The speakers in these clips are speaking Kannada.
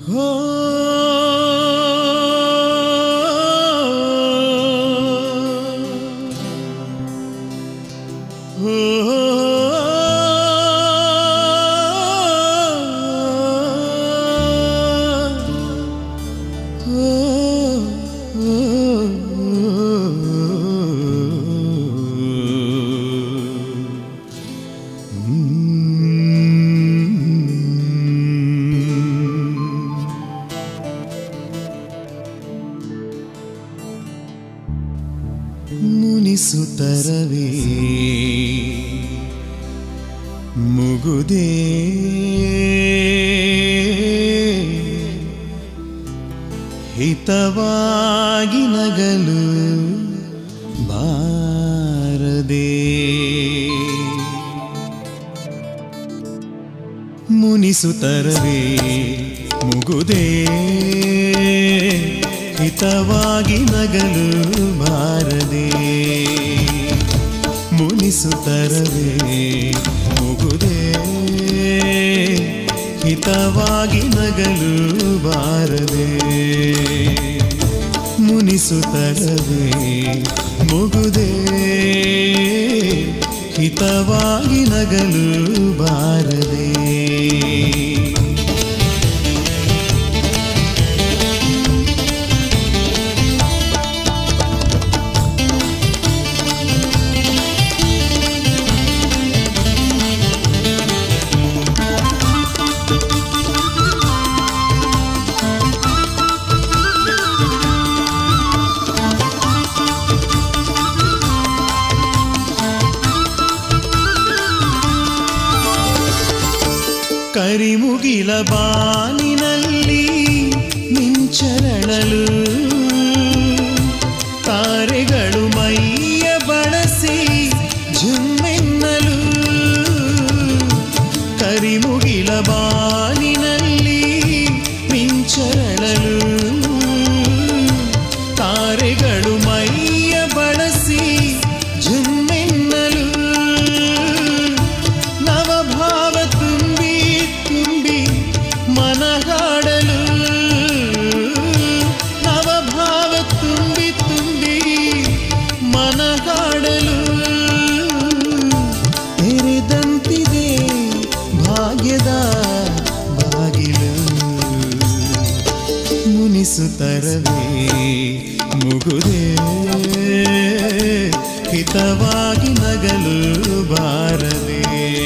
ಹೋ ಮುನಿಸುತ್ತರವೇ ಮುಗುದೇ ಹಿತವಾಗಿ ನಗಲು ಬಾರದೆ ಮುನಿಸುತ್ತರವೇ ಮುಗುದೇ ಹಿತವಾಗಿ ನಗಲು ಬಾರದೆ ಮುನಿಸುತ್ತರವೇ ಮುಗುದೇ ಹಿತವಾಗಿ ನಗಲು ಬಾರದೆ ಮುನಿಸುತ್ತರವೇ ಮುಗುದೇ ಹಿತವಾಗಿ ನಗಲು ಬಾರದೆ ಕರಿಮುಗಿಲ ಬಾನಿನಲ್ಲಿ ಮಿಂಚರಳಲು ತಾರೆಗಳು ಮೈಯ ಬಳಸಿ ಜುಮ್ಮೆನ್ನಲು ಕರಿಮುಗಿಲ ಬಾನಿನಲ್ಲಿ ಮಿಂಚರಳಲು ತಾರೆಗಳು ಮೈಯ ಬಳಸಿ ಜುಮ್ಮೆನ್ನಲು ನವಭಾವ ತುಂಬಿ ತುಂಬಿ ಮನಗಾಡಲು ನವಭಾವ ತುಂಬಿ ತುಂಬಿ ಮನಗಾಡಲು ತೆರೆದಂತಿದೆ ಭಾಗ್ಯದ ಬಾಗಿಲು ಮುನಿಸುತ್ತರವೇ ಮುಗುದೇ ಹಿತವಾಗಿ ನಗಲು ಬಾರದೆ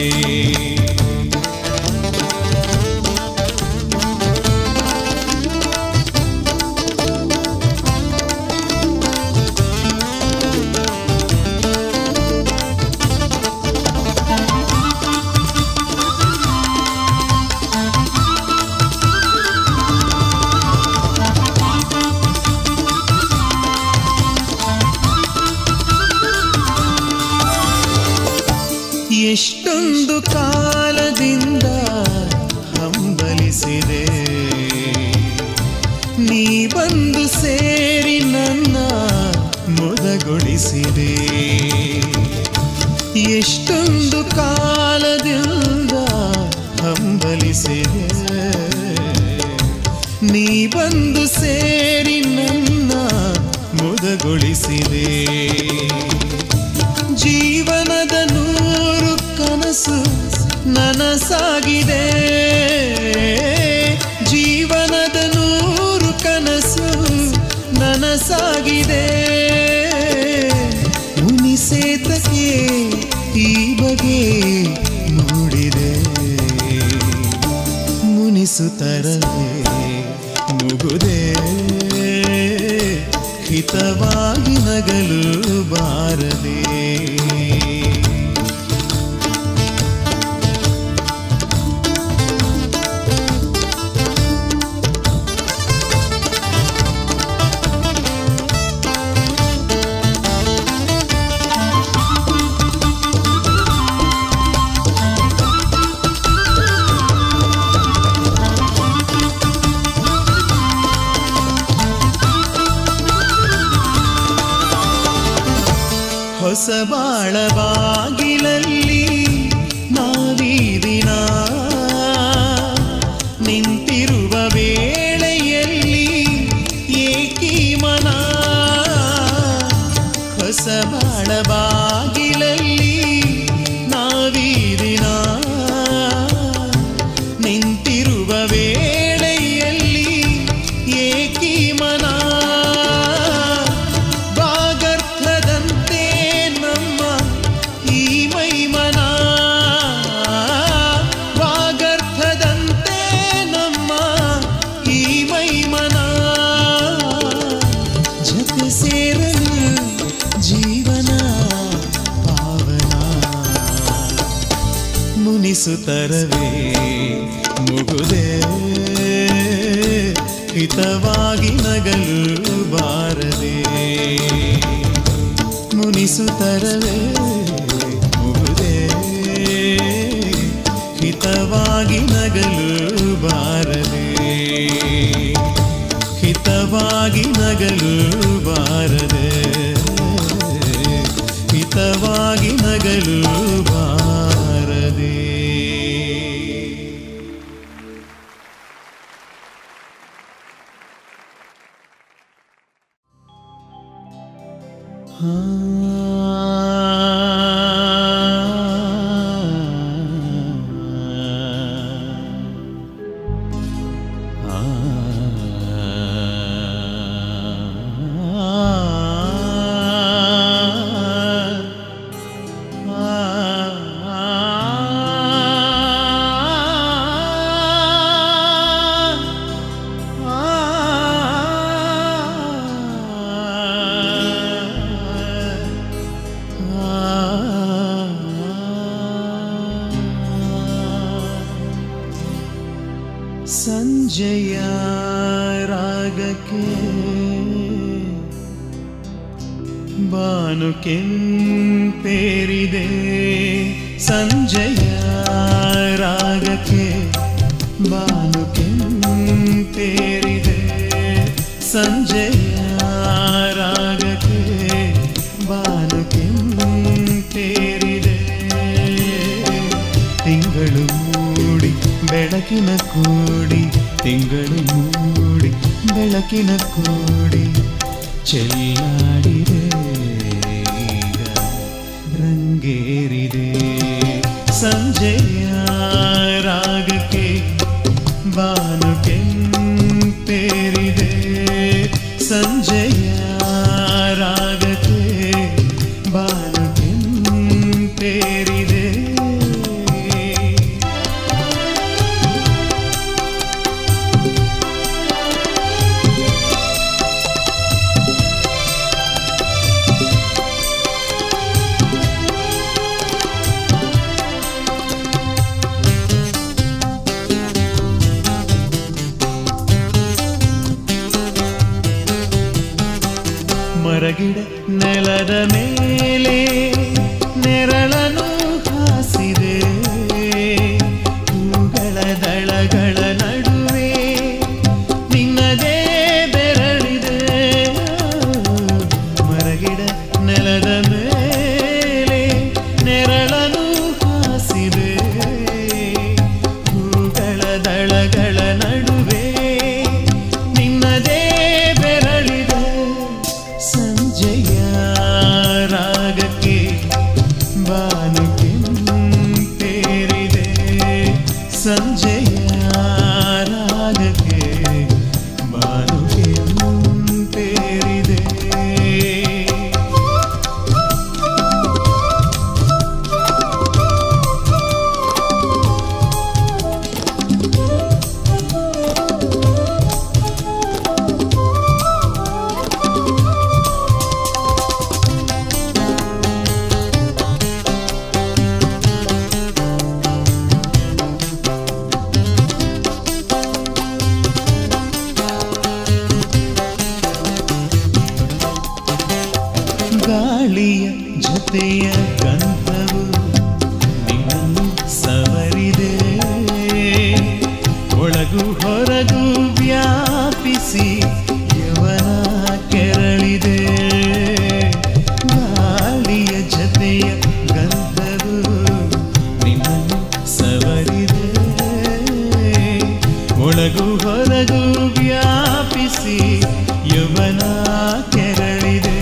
ಎಷ್ಟೊಂದು ಕಾಲದಿಂದ ಹಂಬಲಿಸಿದೆ ನೀ ಬಂದು ಸೇರಿ ನನ್ನ ಮುದಗೊಳಿಸಿದೆ ಎಷ್ಟೊಂದು ಕಾಲದಿಂದ ಹಂಬಲಿಸಿದೆ ನೀ ಬಂದು ಸೇರಿ ನನ್ನ ಮುದಗೊಳಿಸಿದೆ ಜೀವನದ ನೂರು ಕನಸು ನನಸಾಗಿದೆ ಜೀವನದ ನೂರು ಕನಸು ನನಸಾಗಿದೆ ಮುನಿಸೇತಕ್ಕೆ ಈ ಬಗೆ ನೋಡಿದೆ ಮುನಿಸುತ್ತರವೇ ಮುಗುದೇ ಹಿತವಾಗಿ ನಗಲು ಬಾರದೆ ಹೊಸ ಬಾಳ ಬಾಗಿಲಲ್ಲಿ ನಾವೀ ದಿನ ನಿಂತಿರುವ ವೇಳೆಯಲ್ಲಿ ಏಕಿ ಮನ ಹೊಸ ಬಾಳ ಬಾಗಿಲಲ್ಲಿ ನಾವೀದಿನ ನಿಂತಿರುವ ವೇಳೆಯಲ್ಲಿ ಏಕಿ ಮನ ಭಾಗರ್ಥದಂತೆ ನಮ್ಮ ಈ ಮೈಮನ ಭಾಗರ್ಥದಂತೆ ನಮ್ಮ ಈ ಮೈಮನ ಜೊತೆ ಸೇರಲು ಜೀವನ ಪಾವನ ಮುನಿಸುತ್ತರವೇ ಮುಗುದೆ ಹಿತವಾಗಿ ನಗಲು ಬಾರದೆ ಮುನಿಸುತ್ತರವೇ ಮುಗುದೆ ಹಿತವಾಗಿ ನಗಲು ಬಾರದೆ ಹಿತವಾಗಿ ನಗಲು ಬಾರದೆ ಹಿತವಾಗಿ ನಗಲು ಬಾರದೆ ಸಂಜಯ ರಾಗಕ್ಕೆ ಬಾನು ಕೆಂಪೇರಿದೆ ಸಂಜಯ ರಾಗಕ್ಕೆ ಬಾನು ಕೆಂಪೇರಿದೆ ಸಂಜಯ ರಾಗಕ್ಕೆ ಬಾನು ಕೆಂಪೇರಿದೆ ತಿಂಗಳು ಮೂಡಿ ಬೆಳಕಿನ ಕೂಡಿ ತಿಂಗಳು ಮೂಡಿ ಬೆಳಕಿನ ಕೂಡಿ ಚೆಲ್ಲಾಡಿದೆ ಈಗ ರಂಗೇರಿದೆ ಸಂಜೆಯ ರಾಗಕ್ಕೆ ಬಾನು ಕೆಂಪೇರಿದೆ ಸಂಜೆಯ ರಾಗಕ್ಕೆ ಬಾನು ಕೆಂಪೇರಿದೆ ಮರಗಿಡ ನೆಲದ ಮೇಲೆ ನೆರಳನು ಹಾಸಿದೆ ಹೂಗಳ ದಳಗಳ ನಡುವೆ ನಿನ್ನದೇ ಬೆರಳಿದೆ ಮರಗಿಡ ನೆಲದ ಮೇಲೆ ನೆರಳನು ಹಾಸಿದೆ ಹೂಗಳ ದಳಗಳ ನಡುವೆ ನಿನ್ನದೇ ಬೆರಳಿದೆ ಸಂಜೆಯ ರಾಗಕ್ಕೆ ಬಾನು ಕೆಂಪೇರಿದೆ ಸಂಜೆಯ ರಾಗಕ್ಕೆ ಬಾನು ಕೆಂಪೇರಿದೆ ಗಾಳಿಯ ಜೊತೆಯ ಗಂಧವು ನಿನ್ನನ್ನು ಸವರಿದೆ ಒಳಗು ಹೊರಗು ವ್ಯಾಪಿಸಿ ಯವನ ಕೆರಳಿದೆ ಗಾಳಿಯ ಜೊತೆಯ ಗಂಧವು ನಿನ್ನನ್ನು ಸವರಿದೆ ಒಳಗು ಒಳಗೂ ಹೊರಗೂ ವ್ಯಾಪಿಸಿ ಯವನ ಕೆರಳಿದೆ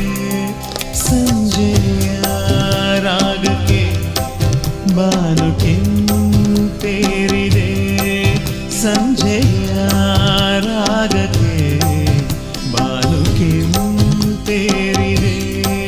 ಸಂಜೆಯ ರಾಗಕ್ಕೆ ಬಾನು ಕೆಂಪೇರಿದೆ ಸಂಜೆಯ ರಾಗಕ್ಕೆ ಬಾನು ಕೆಂಪೇರಿದೆ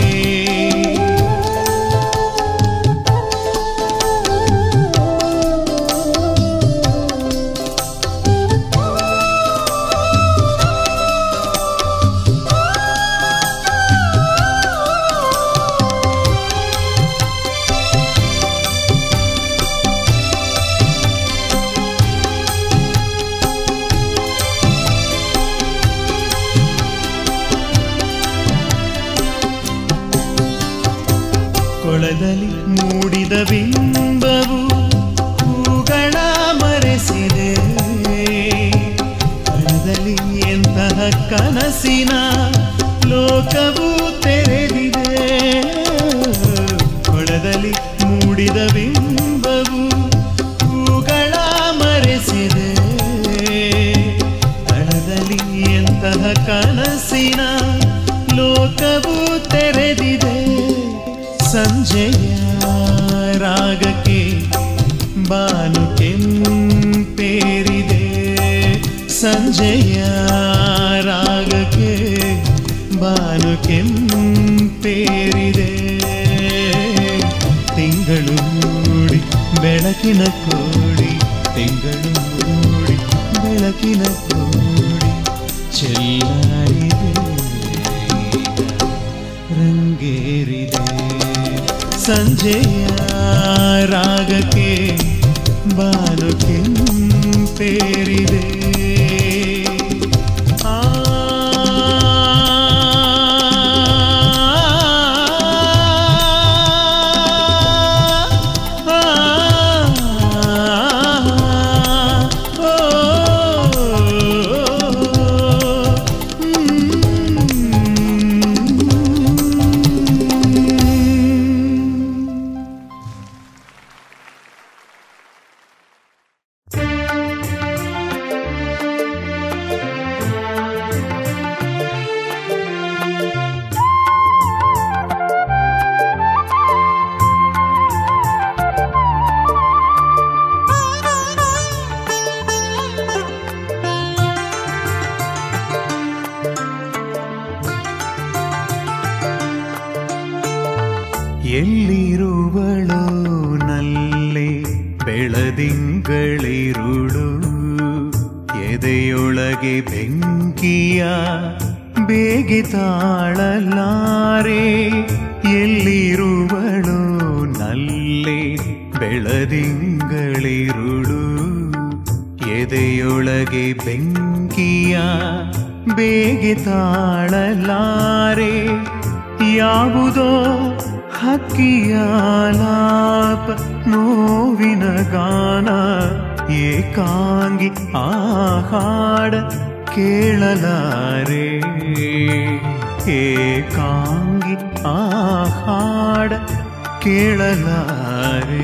ಕೊಳದಲ್ಲಿ ಮೂಡಿದ ಬಿಂಬವು ಹೂಗಳ ಮರೆಸಿದೆ ಕಣದಲ್ಲಿ ಎಂತಹ ಕನಸಿನ ಲೋಕವು ತೆರೆದಿದೆ ಕೊಳದಲ್ಲಿ ಮೂಡಿದ ಬಿಂಬವು ಹೂಗಳ ಮರೆಸಿದೆ ತಳದಲ್ಲಿ ಎಂತಹ ಕನಸಿನ ಲೋಕವು ತೆರೆದಿದೆ ಸಂಜೆಯ ರಾಗಕ್ಕೆ ಬಾನು ಕೆಂಪೇರಿದೆ ಸಂಜೆಯ ರಾಗಕ್ಕೆ ಬಾನು ಕೆಂಪೇರಿದೆ ತಿಂಗಳು ಮೂಡಿ ಬೆಳಕಿನ ಕೋಡಿ ತಿಂಗಳು ಮೂಡಿ ಬೆಳಕಿನ ಕೋಡಿ ಚೆಲ್ಲಾಡಿದೆ ರಂಗೇರಿದೆ ಸಂಜೆಯ ರಾಗಕ್ಕೆ ಬಾನು ಕೆಂಪೇರಿದೆ ಆ ಎಲ್ಲಿರುವಳೋ ನಲ್ಲೆ ಬೆಳದಿಂಗಳಿರುಳು ಎದೆಯೊಳಗೆ ಬೆಂಕಿಯ ಬೇಗೆ ತಾಳಲಾರೆ ಎಲ್ಲಿರುವಳೋ ನಲ್ಲೆ ಬೆಳದಿಂಗಳಿರುಳು ಎದೆಯೊಳಗೆ ಬೆಂಕಿಯ ಬೇಗೆ ತಾಳಲಾರೆ ಯಾವುದೋ ಹಕ್ಕಿಯ ಲಾಪ ನೋವಿನ ಗಾನ ಏಕಾಂಗಿ ಆ ಹಾಡ ಕೇಳಲಾರೆ ಏಕಾಂಗಿ ಆ ಹಾಡ ಕೇಳಲಾರೆ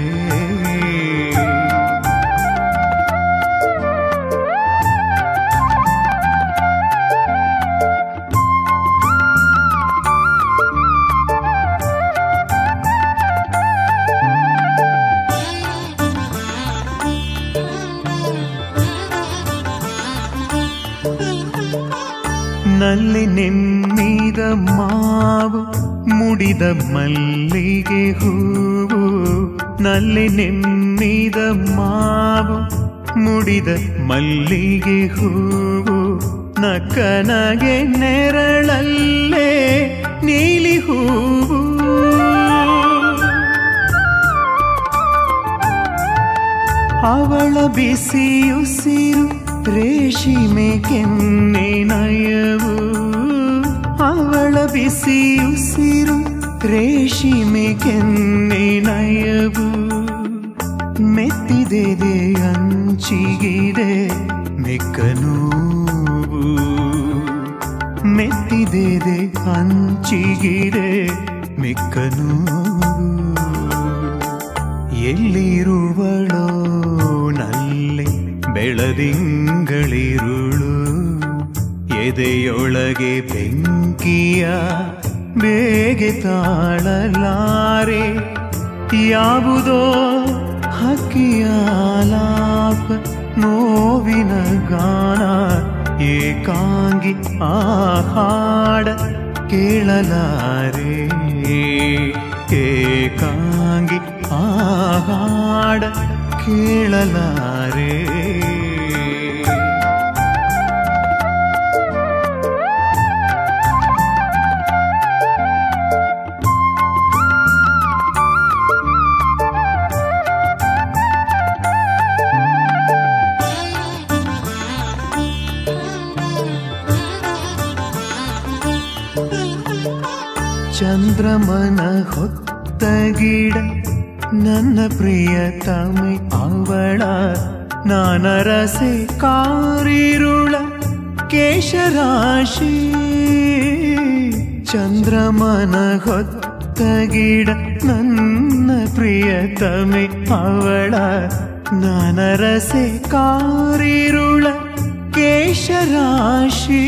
ನಲ್ಲಿ ನೆನ್ನಿದ ಮಾವು ಮುಡಿದ ಮಲ್ಲಿಗೆ ಹೂವು ನಲ್ಲಿ ನೆನ್ನಿದ ಮಾವು ಮುಡಿದ ಮಲ್ಲಿಗೆ ಹೂವು ನಕ್ಕನಗೆ ನೆರಳಲ್ಲೇ ನೀಲಿ ಹೂವು ಅವಳ ಬಿಸಿಯುಸಿರು ರೇಷ್ಮೆ ಕೆನ್ನೆ ನಯವು ಅವಳ ಬಿಸಿಯುಸಿರು ರೇಷ್ಮೆ ಕೆನ್ನೆ ನಯವು ಮೆತ್ತಿದೆ ಅಂಚಿಗಿದೆ ಮೆಕ್ಕನೂವು ಮೆತ್ತಿದೆ ಅಂಚಿಗಿದೆ ಮೆಕ್ಕನೂವು ಎಲ್ಲಿರುವಳೋ ನಲ್ಲಿ ಬೆಳದಿಂಗಳಿರುಳು ಎದೆಯೊಳಗೆ ಬೆಂಕಿಯ ಬೇಗೆ ತಾಳಲಾರೆ ಯಾವುದೋ ಹಕ್ಕಿಯಾಲಾಪ ನೋವಿನ ಗಾನ ಏಕಾಂಗಿ ಆ ಹಾಡ ಕೇಳಲಾರೆ ಏಕಾಂಗಿ ಆ ಹಾಡ ಕೇಳಲಾರೆ ಚಂದ್ರಮನ ಹೊತ್ತ ಗಿಡ ನನ್ನ ಪ್ರಿಯತಮೆ ಅವಳ ನಾನರಸೆ ಕಾರಿರುಳ ಕೇಶರಾಶಿ ಚಂದ್ರಮನ ಹೊತ್ತ ಗಿಡ ನನ್ನ ಪ್ರಿಯತಮೆ ಅವಳ ನಾನರಸೆ ಕಾರಿರುಳ ಕೇಶರಾಶಿ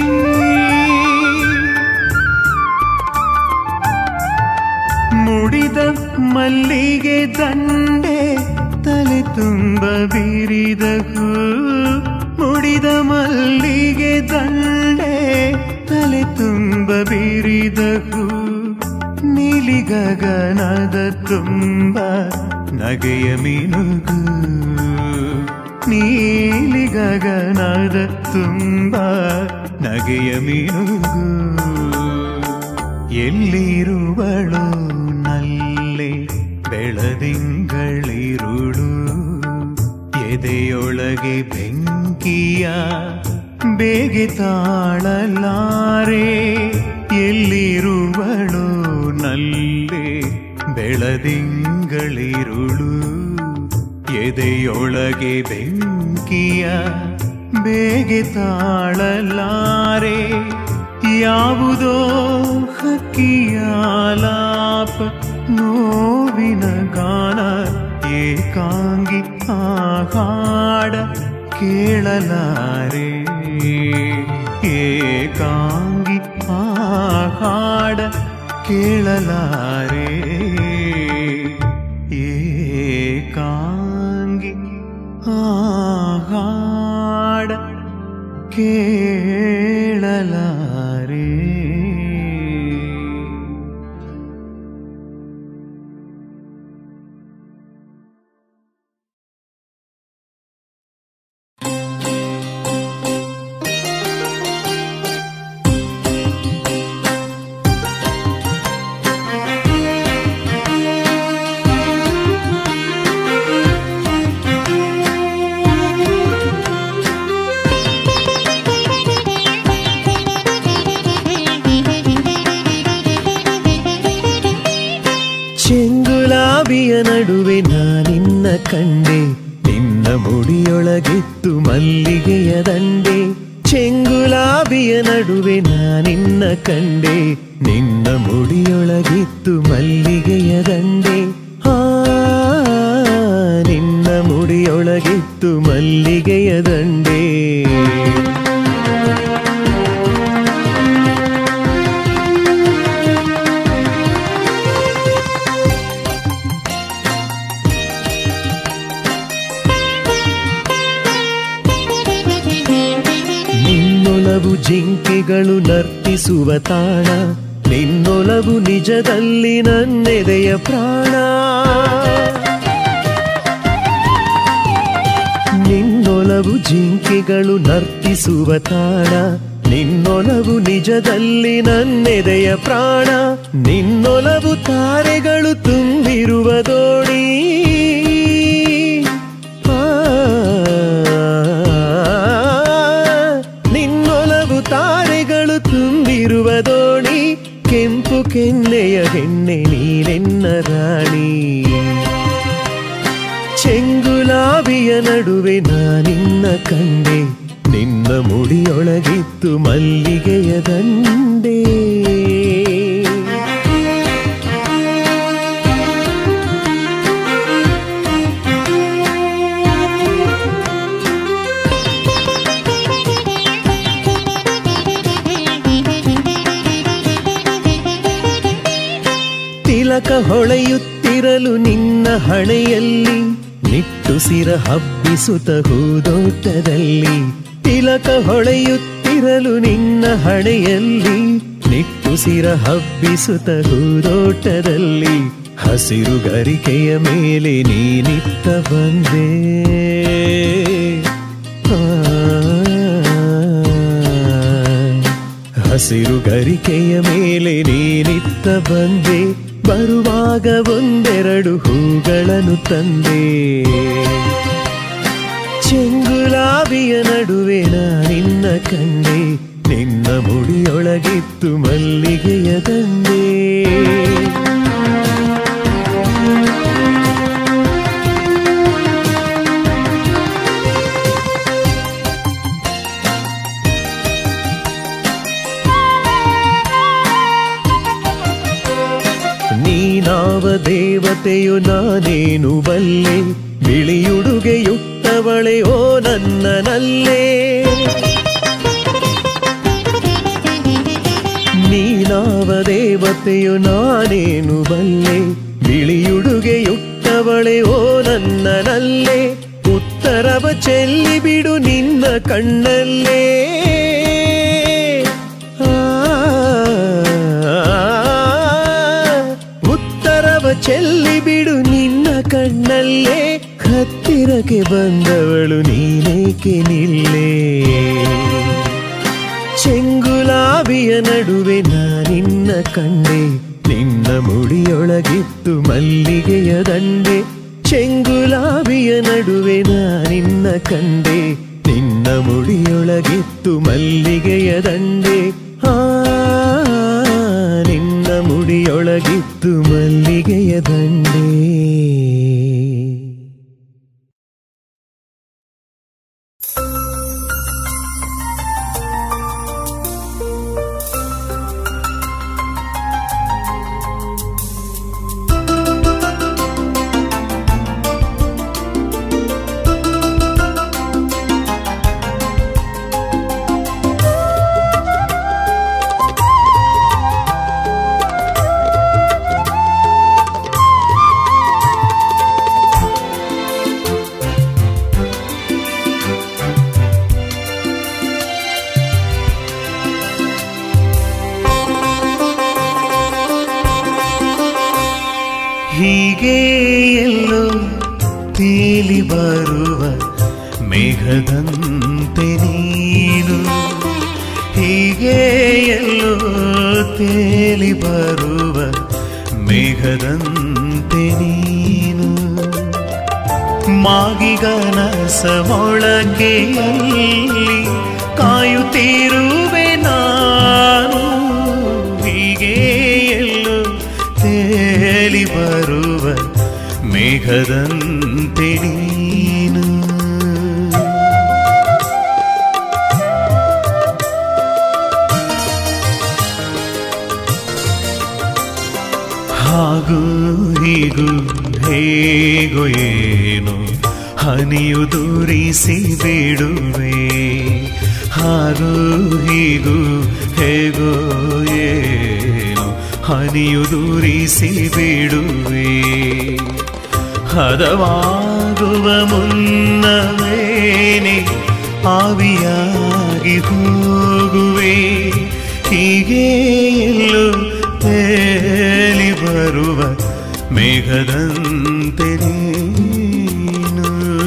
ಮುಡಿದ ಮಲ್ಲಿಗೆ ದಂಡೆ ತಲೆ ತುಂಬ ಬೀರಿದ ಹೂ ಮುಡಿದ ಮಲ್ಲಿಗೆ ದಂಡೆ ತಲೆ ತುಂಬ ಬೀರಿದ ಹೂ ನೀಲಿ ಗಗನದ ತುಂಬ ನಗೆಯ ಮಿನುಗು ನೀಲಿ ಗಗನದ ತುಂಬ ನಗೆಯ ಮಿನುಗು ಎಲ್ಲಿರುವಳು ನಲ್ಲೆ ಬೆಳದಿಂಗಳಿರುಳು ಎದೆಯೊಳಗೆ ಬೆಂಕಿಯ ಬೇಗೆ ತಾಳಲಾರೆ ಎಲ್ಲಿರುವಳು ನಲ್ಲೆ ಬೆಳದಿಂಗಳಿರುಳು ಎದೆಯೊಳಗೆ ಬೆಂಕಿಯ ಬೇಗೆ ತಾಳಲಾರೆ ಯಾವುದೋ ಹಕ್ಕಿಯಾಲಾಪ ನೋವಿನ ಗಾನ ಏಕಾಂಗಿ ಆ ಹಾಡ ಕೇಳಲಾರೆ ಏಕಾಂಗಿ ಆ ಹಾಡ ಕೇಳಲಾರೆ ಏಕಾಂಗಿ ಆ ಹಾಡ ಕೇಳಲಾರೆ ಚೆಂಗುಲಾಬಿಯ ನಡುವೆ ನಾನಿನ್ನ ಕಂಡೆ ನಿನ್ನ ಮುಡಿಯೊಳಗಿತ್ತು ಮಲ್ಲಿಗೆಯ ದಂಡೆ ಚೆಂಗುಲಾಬಿಯ ನಡುವೆ ನಾನಿನ್ನ ಕಂಡೆ ನಿನ್ನ ಮುಡಿಯೊಳಗಿತ್ತು ಮಲ್ಲಿಗೆಯ ದಂಡೆ ಆ ನಿನ್ನ ಮುಡಿಯೊಳಗಿತ್ತು ಮಲ್ಲಿಗೆಯ ದಂಡೆ ನಿನ್ನೊಲವು ಜಿಂಕೆಗಳು ನರ್ತಿಸುವ ತಾಣ ನಿನ್ನೊಲವು ನಿಜದಲ್ಲಿ ನನ್ನೆದೆಯ ಪ್ರಾಣ ನಿನ್ನೊಲವು ಜಿಂಕೆಗಳು ನರ್ತಿಸುವ ತಾಣ ನಿನ್ನೊಲವು ನಿಜದಲ್ಲಿ ನನ್ನೆದೆಯ ಪ್ರಾಣ ನಿನ್ನೊಲವು ತಾರೆಗಳು ತುಂಬಿರುವ ದೋಣಿ ಆ, ನಿನ್ನೊಲವು ತಾರೆಗಳು ತುಂಬಿರುವ ದೋಣಿ ಕೆಂಪು ಕೆನ್ನೆಯ ಹೆಣ್ಣೆ ನೀನೆನ್ನ ರಾಣಿ ಚೆಂಗುಲಾಬಿಯ ನಡುವೆ ನಾನಿನ್ನ ಕಂಡೆ ನಿನ್ನ ಮುಡಿಯೊಳಗಿತ್ತು ಮಲ್ಲಿಗೆಯ ದಂಡೆ ತಿಲಕ ಹೊಳೆಯುತ್ತಿರಲು ನಿನ್ನ ಹಣೆಯಲ್ಲಿ ನಿಟ್ಟುಸಿರ ಹಬ್ಬಿಸುತ್ತ ಹೂದೋಟದಲ್ಲಿ ತಿಲಕ ಹೊಳೆಯುತ್ತಿರಲು ನಿನ್ನ ಹಣೆಯಲ್ಲಿ ನಿಟ್ಟುಸಿರ ಹಬ್ಬಿಸುತ್ತ ಹೂದೋಟದಲ್ಲಿ ಹಸಿರು ಗರಿಕೆಯ ಮೇಲೆ ನೀನಿತ್ತ ಬಂದೆ ಹಸಿರು ಗರಿಕೆಯ ಮೇಲೆ ನೀನಿತ್ತ ಬಂದೆ ಬರುವಾಗ ಒಂದೆರಡು ಹೂಗಳನ್ನು ತಂದೆ ಚೆಂಗುಲಾಬಿಯ ನಡುವೆ ನಿನ್ನ ಕಂಡೆ ನಿನ್ನ ಮುಡಿಯೊಳಗಿತ್ತು ಮಲ್ಲಿಗೆಯ ದಂಡೆ ನೀನಾವ ದೇವತೆಯು ನಾನೇನು ಬಲ್ಲೆ ಬಿಳಿಯುಡುಗೆಯುಟ್ಟವಳೆ ಓ ನನ್ನನಲ್ಲೇ ನೀನಾವ ದೇವತೆಯು ನಾನೇನು ಬಲ್ಲೆ ಬಿಳಿಯುಡುಗೆಯುಟ್ಟವಳೆ ಓ ನನ್ನನಲ್ಲೇ ಉತ್ತರವ ಚೆಲ್ಲಿ ಬಿಡು ನಿನ್ನ ಕಣ್ಣಲ್ಲೇ ಉತ್ತರವ ಚೆಲ್ಲಿ ಬಿಡು ನಿನ್ನ ಕಣ್ಣಲ್ಲೇ ಹತ್ತಿರಕ್ಕೆ ಬಂದವಳು ನೀನೇಕೆ ನಿಲ್ಲೇ ಚೆಂಗುಲಾಬಿಯ ನಡುವೆ ನಾನಿನ್ನ ಕಂಡೆ ನಿನ್ನ ಮುಡಿಯೊಳಗಿತ್ತು ಮಲ್ಲಿಗೆಯ ದಂಡೆ ಚೆಂಗುಲಾಬಿಯ ನಡುವೆ ನಾನಿನ್ನ ಕಂಡೆ ನಿನ್ನ ಮುಡಿಯೊಳಗಿತ್ತು ಮಲ್ಲಿಗೆಯ ದಂಡೆ ಆ ನಿನ್ನ ಮುಡಿಯೊಳಗಿತ್ತು ಮಲ್ಲಿಗೆಯ ದಂಡೆ ಹೀಗೆ ಎಲ್ಲೋ ತೇಲಿ ಬರುವ ಮೇಘದಂತೆ ನೀನು ಹೀಗೆ ಎಲ್ಲೋ ತೇಲಿ ಬರುವ ಮೇಘದಂತೆ ನೀನು ಮಾಗಿಗನಸ ಮೊಳಕೆಯಲ್ಲಿ ಕಾಯುತ್ತಿರುವೆ ನಾನು ಹೀಗೆ ಎಲ್ಲೋ ತೇಲಿ ಬರುವ ಮೇಘದಂತೆ ನೀನು ಹಾಗೂ ಹೀಗೂ ಹೇಗೋ ಏನು ಹನಿಯು ದೂರಿಸಿ ಬಿಡುವೆ ಹಾಗೂ ಹೀಗೂ ಹೇಗೋ ಏನು ಹನಿಯು ದೂರಿಸಿ ಬಿಡುವೆ ಹದವಾಗುವ ಮುನ್ನವೇನೆ ಆವಿಯಾಗಿ ಹೋಗುವೆ ಹೀಗೆ ಎಲ್ಲೋ ತೇಲಿ ಬರುವ ಮೇಘದಂತೆ ನೀನು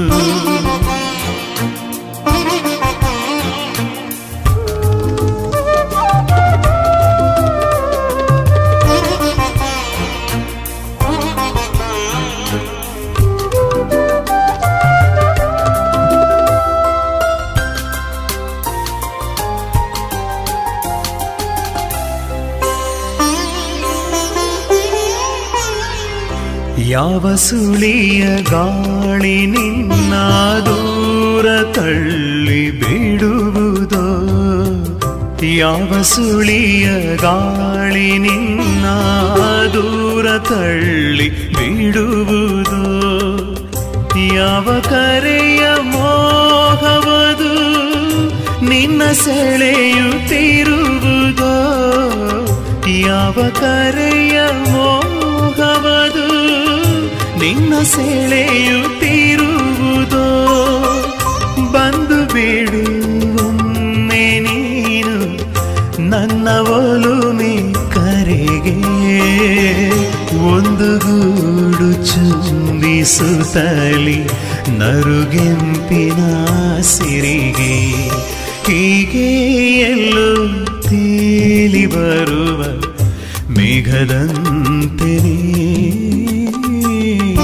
ಯಾವ ಸುಳಿಯ ಗಾಳಿ ನಿನ್ನ ದೂರ ತಳ್ಳಿ ಬಿಡುವುದೋ ಯಾವ ಸುಳಿಯ ಗಾಳಿ ನಿನ್ನ ದೂರ ತಳ್ಳಿ ಬಿಡುವುದೋ ಯಾವ ಕರೆಯ ಮೋಹವದು ನಿನ್ನ ಸೆಳೆಯುತ್ತಿರುವುದೋ ಯಾವ ಕರೆಯ ಮೋಹ ಮುಖವದು ನಿನ್ನ ಸೆಳೆಯುತ್ತಿರುವುದೋ ಬಂದು ಬಿಡು ಒಮ್ಮೆ ನೀನು ನನ್ನ ಒಲುಮೆ ಕರೆಗೆ ಒಂದು ಗೂಡು ಚುಂಬಿಸುತ್ತಲಿ ನರುಗೆಂಪಿನ ಸಿರಿಗೆ ಹೀಗೆ ಎಲ್ಲೋ ತೇಲಿ ಬರುವ ಮೇಘದಂತೆ ನೀನು.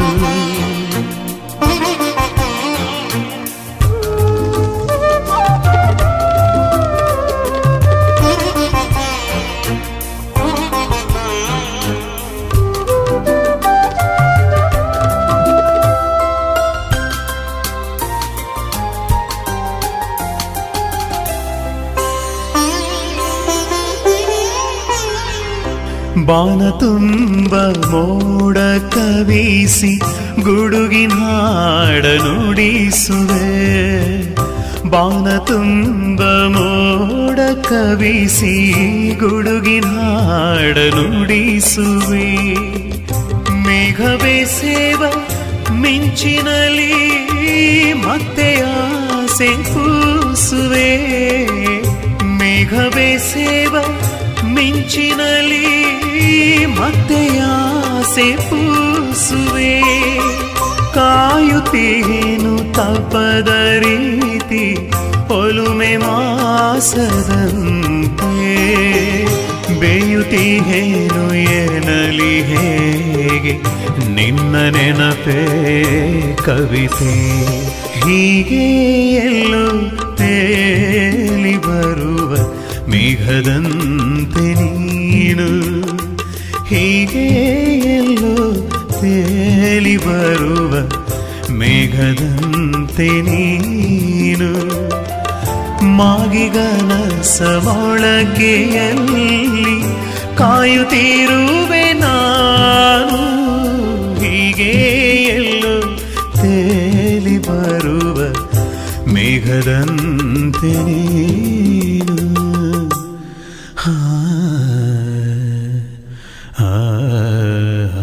ಬಾನ ತುಂಬ ಮೋಡ ಕವಿಸಿ ಗುಡುಗಿನ ಹಾಡ ನುಡಿಸುವೆ ಬಾನ ತುಂಬ ಮೋಡ ಕವಿಸಿ ಗುಡುಗಿನ ಹಾಡ ನುಡಿಸುವೆ ಮೇಘವೇ ಸೇವ ಮಿಂಚಿನಲ್ಲಿ ಮತ್ತೆ ಆಸೆ ಕೂಸುವೆ ಮೇಘವೇ ಸೇವ ಮಿಂಚಿನಲ್ಲಿ ಮತ್ತೆ ಆಸೆ ಪೂಸುವೆ ಕಾಯುತ್ತೇನು ತಪ್ಪದ ರೀತಿ ಒಲುಮೆ ಮಾಸದಂತೆ ಬೇಯುತ್ತೀಹೇನು ಎನಲಿ ಹೇಗೆ ನಿನ್ನ ನೆನಪೇ ಕವಿತೆ ಹೀಗೆ ಎಲ್ಲೋ ತೇಲಿ ಬರುವ ಮೇಘದಂತೆ ನೀನು ಹೀಗೆ ಎಲ್ಲೋ ತೇಲಿ ಬರುವ ಮೇಘದಂತೆ ನೀನು ಮಾಗಿಗನಸ ಮೊಳಗೆಯಲ್ಲಿ ಕಾಯುತ್ತಿರುವೆ ನಾನು ಹೀಗೆ ಎಲ್ಲೋ ತೇಲಿ ಬರುವ ಮೇಘದಂತೆ ನೀನು ಹಾ ಆ, ಆ.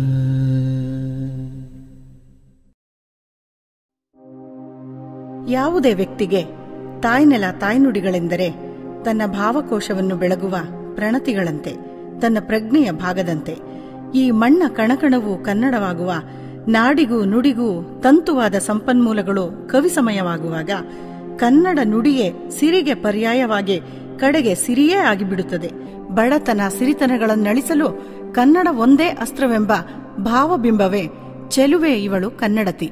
ಯಾವುದೇ ವ್ಯಕ್ತಿಗೆ ತಾಯ್ನೆಲ ತಾಯ್ನುಡಿಗಳೆಂದರೆ ತನ್ನ ಭಾವಕೋಶವನ್ನು ಬೆಳಗುವ ಪ್ರಣತಿಗಳಂತೆ ತನ್ನ ಪ್ರಜ್ಞೆಯ ಭಾಗದಂತೆ ಈ ಮಣ್ಣ ಕಣಕಣವು ಕನ್ನಡವಾಗುವ ನಾಡಿಗೂ ನುಡಿಗೂ ತಂತುವಾದ ಸಂಪನ್ಮೂಲಗಳು ಕವಿಸಮಯವಾಗುವಾಗ ಕನ್ನಡ ನುಡಿಯೇ ಸಿರಿಗೆ ಪರ್ಯಾಯವಾಗಿ ಕಡೆಗೆ ಸಿರಿಯೇ ಆಗಿಬಿಡುತ್ತದೆ ಬಡತನ ಸಿರಿತನಗಳನ್ನಳಿಸಲು ಕನ್ನಡ ಒಂದೇ ಅಸ್ತ್ರವೆಂಬ ಭಾವಬಿಂಬವೇ ಚೆಲುವೆ ಇವಳು ಕನ್ನಡತಿ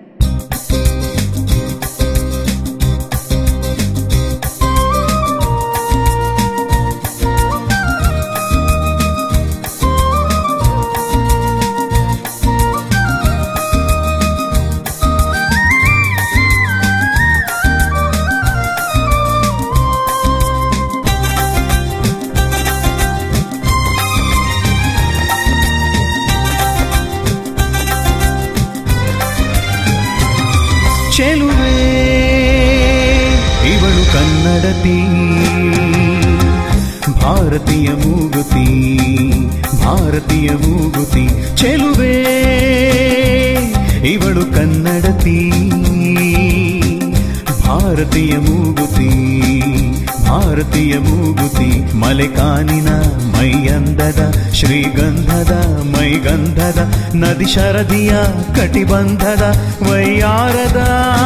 ಚೆಲುವೆ ಇವಳು ಕನ್ನಡತಿ ಭಾರತೀಯ ಮೂಗುತಿ ಭಾರತೀಯ ಮೂಗುತಿ ಚೆಲುವೆ ಇವಳು ಕನ್ನಡತಿ ಭಾರತೀಯ ಮೂಗುತಿ ಭಾರತೀಯ ಮೂಗುತಿ ಮಲೆಕಾನಿನ ಮೈಯಂದದ ಶ್ರೀಗಂಧದ ಮೈಗಂಧದ ನದಿ ಶರದಿಯ ಕಟಿಬಂಧದ ವೈಯಾರದ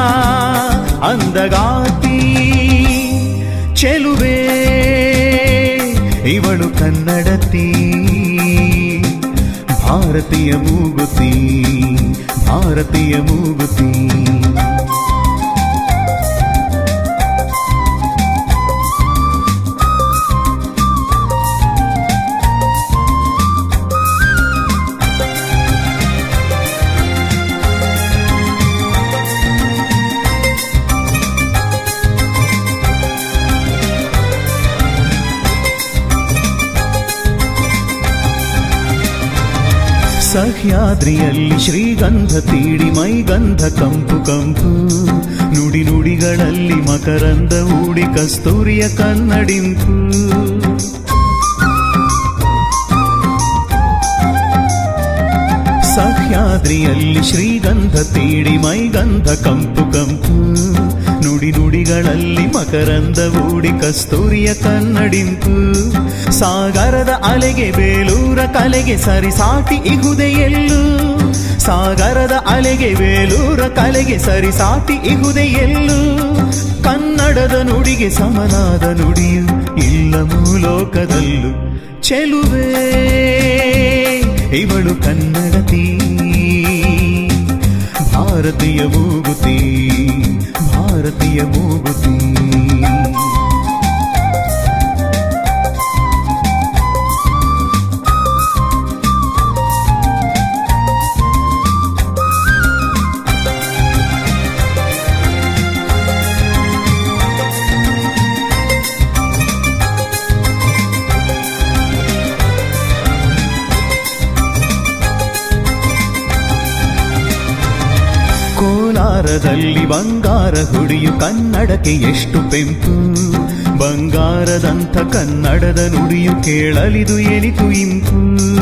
ಅಂದಗಾತಿ ಚೆಲುವೆ ಇವಳು ಕನ್ನಡತಿ ಭಾರತೀಯ ಮೂಗುತಿ ಭಾರತೀಯ ಮೂಗುತಿ ಸಹ್ಯಾದ್ರಿಯಲ್ಲಿ ಶ್ರೀಗಂಧ ತೀಡಿ ಮೈಗಂಧ ಕಂಪು ಕಂಪು ನುಡಿ ನುಡಿಗಳಲ್ಲಿ ಮಕರಂದ ಊಡಿ ಕಸ್ತೂರಿಯ ಕನ್ನಡಿಂಪು ಸಹ್ಯಾದ್ರಿಯಲ್ಲಿ ಶ್ರೀಗಂಧ ತೀಡಿ ಮೈಗಂಧ ಕಂಪು ಕಂಪು ನುಡಿ ನುಡಿಗಳಲ್ಲಿ ಮಕರಂದ ಊಡಿ ಕಸ್ತೂರಿಯ ಕನ್ನಡಿಂಪು ಸಾಗರದ ಅಲೆಗೆ ಬೇಲೂರ ಕಲೆಗೆ ಸರಿಸಾಟಿ ಇಹುದೆ ಎಲ್ಲೂ ಸಾಗರದ ಅಲೆಗೆ ಬೇಲೂರ ಕಲೆಗೆ ಸರಿಸಾಟಿ ಇಹುದೆ ಎಲ್ಲೂ ಕನ್ನಡದ ನುಡಿಗೆ ಸಮನಾದ ನುಡಿಯು ಇಲ್ಲ ಮೂಲೋಕದಲ್ಲೂ ಚೆಲುವೆ ಇವಳು ಕನ್ನಡತಿ ಭಾರತೀಯ ಮೂಗುತಿ ಭಾರತೀಯ ಮೂಗುತಿ ಕೋಲಾರದಲ್ಲಿ ಬಂಗಾರ ಹುಡಿಯು ಕನ್ನಡಕ್ಕೆ ಎಷ್ಟು ಪೆಂಪು ಬಂಗಾರದಂಥ ಕನ್ನಡದ ನುಡಿಯು ಕೇಳಲಿದು ಎನಿತು ಇಂಪು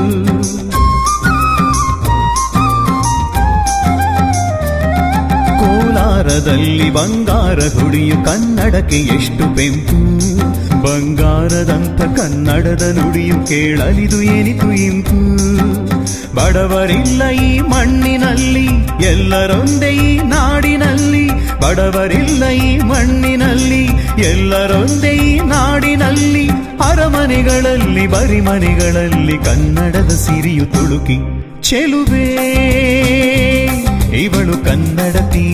ಕೋಲಾರದಲ್ಲಿ ಬಂಗಾರ ಹುಡಿಯು ಕನ್ನಡಕ್ಕೆ ಎಷ್ಟು ಬೆಂಪು ಬಂಗಾರದಂಥ ಕನ್ನಡದ ನುಡಿಯು ಕೇಳಲಿದು ಎನಿತು ಇಂಪು ಬಡವರಿಲ್ಲ ಈ ಮಣ್ಣಿನಲ್ಲಿ ಎಲ್ಲರೊಂದೇ ಈ ನಾಡಿನಲ್ಲಿ ಬಡವರಿಲ್ಲ ಈ ಮಣ್ಣಿನಲ್ಲಿ ಎಲ್ಲರೊಂದೇ ಈ ನಾಡಿನಲ್ಲಿ ಅರಮನೆಗಳಲ್ಲಿ ಬರಿಮನೆಗಳಲ್ಲಿ ಕನ್ನಡದ ಸಿರಿಯು ತುಳುಕಿ ಚೆಲುವೆ ಇವಳು ಕನ್ನಡತಿ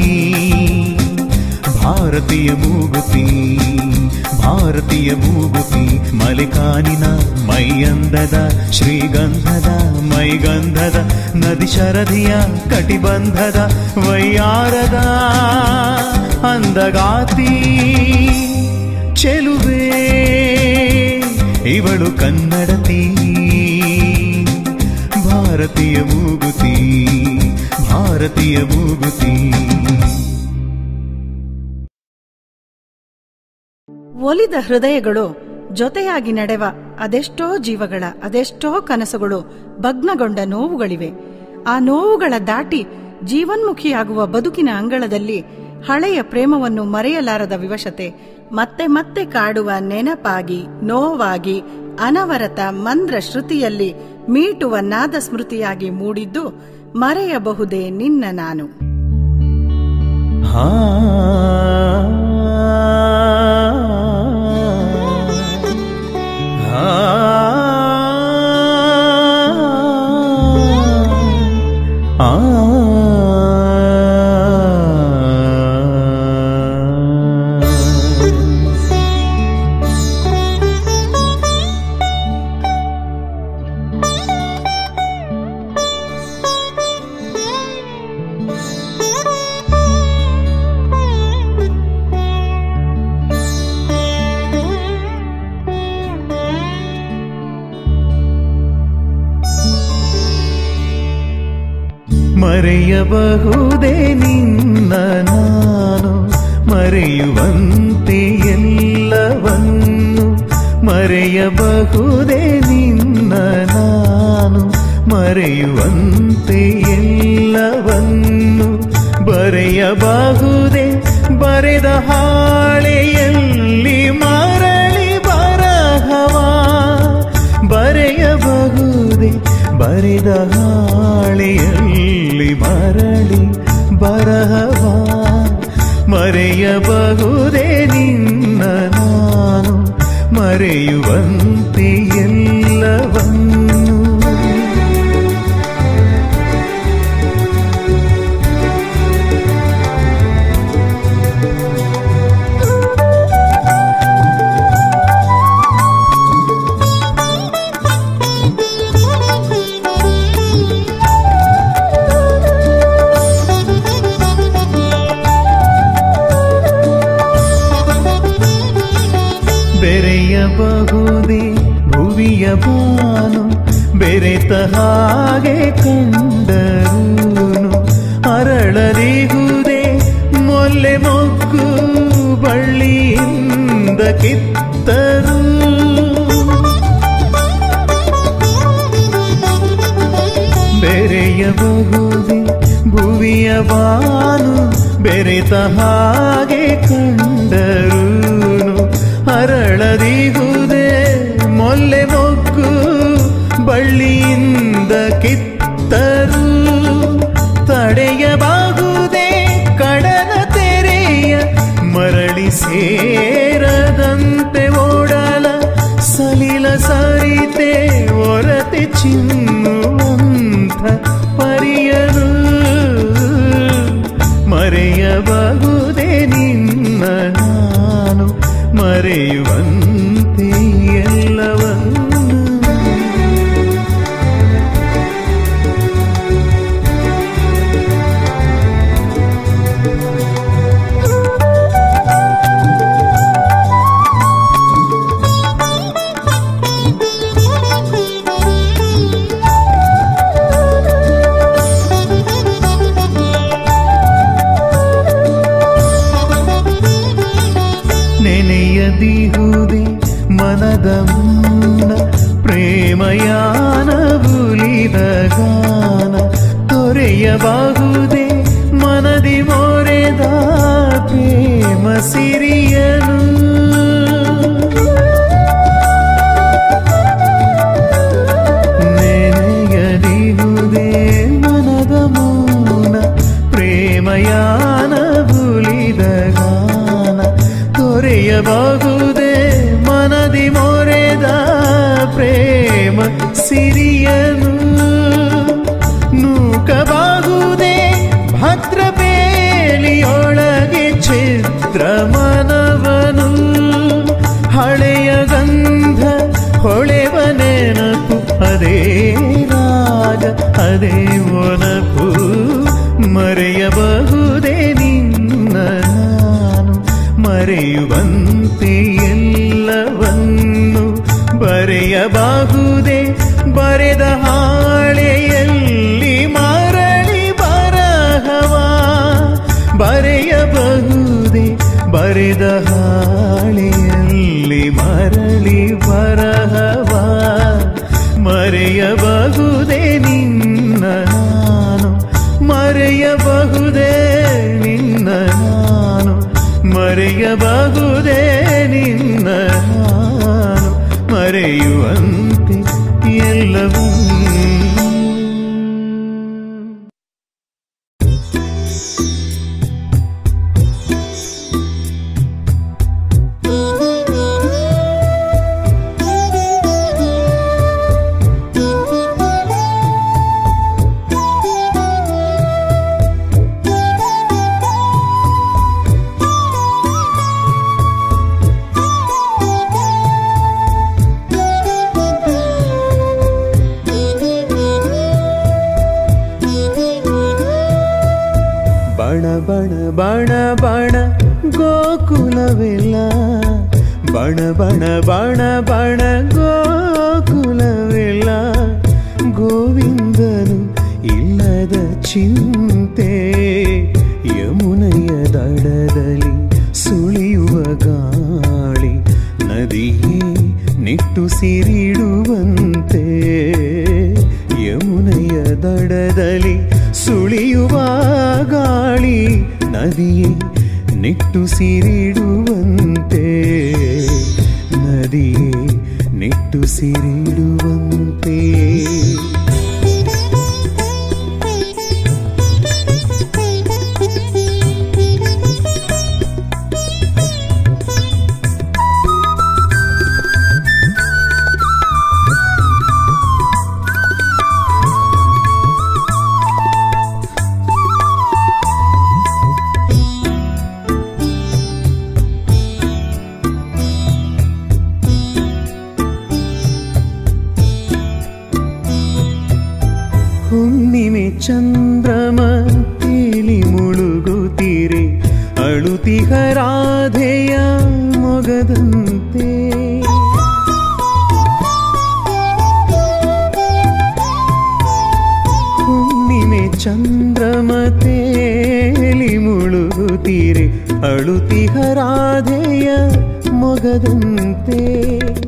ಭಾರತೀಯ ಮೂಗುತಿ ಭಾರತೀಯ ಮೂಗುತಿ ಮಲೆಕಾನಿನ ಮೈಯಂದದ ಶ್ರೀಗಂಧದ ಮೈಗಂಧದ ನದಿ ಶರದಿಯ ಕಟಿಬಂಧದ ವೈಯಾರದ ಅಂದಗಾತಿ ಚೆಲುವೆ ಇವಳು ಕನ್ನಡತಿ ಭಾರತೀಯ ಮೂಗುತಿ ಭಾರತೀಯ ಮೂಗುತಿ ಒಲಿದ ಹೃದಯಗಳು ಜೊತೆಯಾಗಿ ನಡೆವ ಅದೆಷ್ಟೋ ಜೀವಗಳ ಅದೆಷ್ಟೋ ಕನಸುಗಳು ಭಗ್ನಗೊಂಡ ನೋವುಗಳಿವೆ ಆ ನೋವುಗಳ ದಾಟಿ ಜೀವನ್ಮುಖಿಯಾಗುವ ಬದುಕಿನ ಅಂಗಳದಲ್ಲಿ ಹಳೆಯ ಪ್ರೇಮವನ್ನು ಮರೆಯಲಾರದ ವಿವಶತೆ ಮತ್ತೆ ಮತ್ತೆ ಕಾಡುವ ನೆನಪಾಗಿ ನೋವಾಗಿ ಅನವರತ ಮಂದ್ರ ಶ್ರುತಿಯಲ್ಲಿ ಮೀಟುವ ನಾದ ಸ್ಮೃತಿಯಾಗಿ ಮೂಡಿದ್ದು ಮರೆಯಬಹುದೇ ನಿನ್ನ ನಾನು ಹಾ ಆ ಮರೆಯಬಹುದೇ ನಿನ್ನ ನಾನು ಮರೆಯುವಂತೆ ಎಲ್ಲವನ್ನು ಮರೆಯಬಹುದೇ ನಿನ್ನ ನಾನು ಮರೆಯುವಂತೆ ಎಲ್ಲವನ್ನು ಬರೆಯಬಹುದೇ ಬರೆದ ಹಾಳೆಯಲ್ಲಿ ಮರಳಿ ಬರಹವಾ ಬರೆಯಬಹುದೇ ಬರೆದ ಹಾಳೆಯಲ್ಲಿ ಮರಳಿ ಬರಹವಾ ಮರೆಯಬಹುದೇ ನಿನ್ನ ನಾನು ಮರೆಯುವಂತೆ ಎಲ್ಲವನ್ನು ಬೆರೆಯಬಹುದೇ ಭುವಿಯ ಬಾನು ಬೆರೆತ ಹಾಗೆ ಕಂಡರೂನು ಅರಳದಿಗುದೇ ಮೊಲ್ಲೆ ಮೊಗ್ಗು ಬಳ್ಳಿಯಿಂದ ಕಿತ್ತರು ಬೆರೆಯಬಹುದೇ ಭುವಿಯ ಬಾನು ಬೆರೆತ ಹಾಗೆ ಕಂಡರೂನು ಅರಳದಿಗುವುದೇ ಮೊಲ್ಲೆ ಮೊಗ್ಗು ಬಳ್ಳಿಯಿಂದ ಕಿತ್ತರು ತಡೆಯಬಾಗುವುದೇ ಕಡಲ ತೆರೆಯ ಮರಳಿ ಸೇರದಂತೆ ಓಡಲ ಸಲಿಲ ಸರಿತೆ ಒರತೆ ಚಿನ್ನುವಂಥ ಪರಿಯರು ಮರೆಯಬಹುದೇ ನಿನ್ನ ನಾನು ಮರೆಯುವಂತೆ ಎಲ್ಲವನ್ನು ನೆನೆಯದಿಹುದೆ ಮನದ ಮುನ್ನ ಪ್ರೇಮಯಾನ ಬುಲಿದ ಗಾನ ತೊರೆಯಬಹುದೇ ಮನದಿ ಮೋರೆದ ಪ್ರೇಮ ಸಿರಿಯನು ನೆನೆಯದಿಹುದೇ ಮನದ ಮೌನ ಪ್ರೇಮಯಾನ ಬುಲಿದ ಗಾನ ತೊರೆಯಬಹುದೇ ಮನದಿ ಮೊರೆದ ಪ್ರೇಮ ಸಿರಿಯನು ನೂಕಬಹುದೇ ಭದ್ರ ಬೇಲಿಯೊಳಗೆ ಚಿತ್ರ ಮನವನು ಹಳೆಯ ಗಂಧ ಹೊಳೆವ ನೆನಪು ಅದೇ ರಾಗ ಅದೇ ಒನಪು ಮರೆಯಬಹುದೇ ನಿನ್ನ ನಾನು ಮರೆಯುವಂತೆ ಎಲ್ಲವನ್ನು ಬರೆಯಬಹುದೇ ಬರೆದ ಹಾಳೆಯಲ್ಲಿ ಮರಳಿ ಬರಹವ ಬರೆಯಬಹುದೇ ಬರೆದ ಹಾಳೆಯಲ್ಲಿ ಮರಳಿ ಬರಹವ ಮರೆಯಬಹುದೇ ನಿನ್ನ ನಾನು ಮರೆಯಬಹುದೇ ನಿನ್ನ ನಾನು ಮರೆಯಬಹುದೇ ನಿನ್ನ ನಾನು ಮರೆಯುವಂತೆ ಎಲ್ಲವೂ ಬಣ ಬಣ ಬಣ ಬಣ ಗೋಕುಲವೆಲ್ಲ ಬಣ ಬಣ ಬಣ ಬಣ ಗೋಕುಲವೆಲ್ಲ ಗೋವಿಂದನು ಇಲ್ಲದ ಚಿಂತೆ ಯಮುನೆಯ ದಡದಲ್ಲಿ ಸುಳಿಯುವ ಗಾಳಿ ನದಿಯೇ ನಿಟ್ಟುಸಿರಿಡುವಂತೆ ಯಮುನೆಯ ದಡದಲ್ಲಿ ಸುಳಿಯುವ ಗಾಳಿ ನದಿಯೇ ನಿಟ್ಟುಸಿರಿಡುವಂತೆ ನದಿಯೇ ನಿಟ್ಟುಸಿರಿಡುವಂತೆ ಹುಣ್ಣಿಮೆ ಚಂದ್ರಮ ತೇಲಿ ಮುಳುಗುತ್ತೀರೆ ಅಳುತಿಹರಾಧೆಯ ಮೊಗದಂತೆ ಹುಣ್ಣಿಮೆ ಚಂದ್ರಮ ತೇಲಿ ಮುಳುಗುತ್ತೀರೆ ಅಳುತಿಹರಾಧೆಯ ಮೊಗದಂತೆ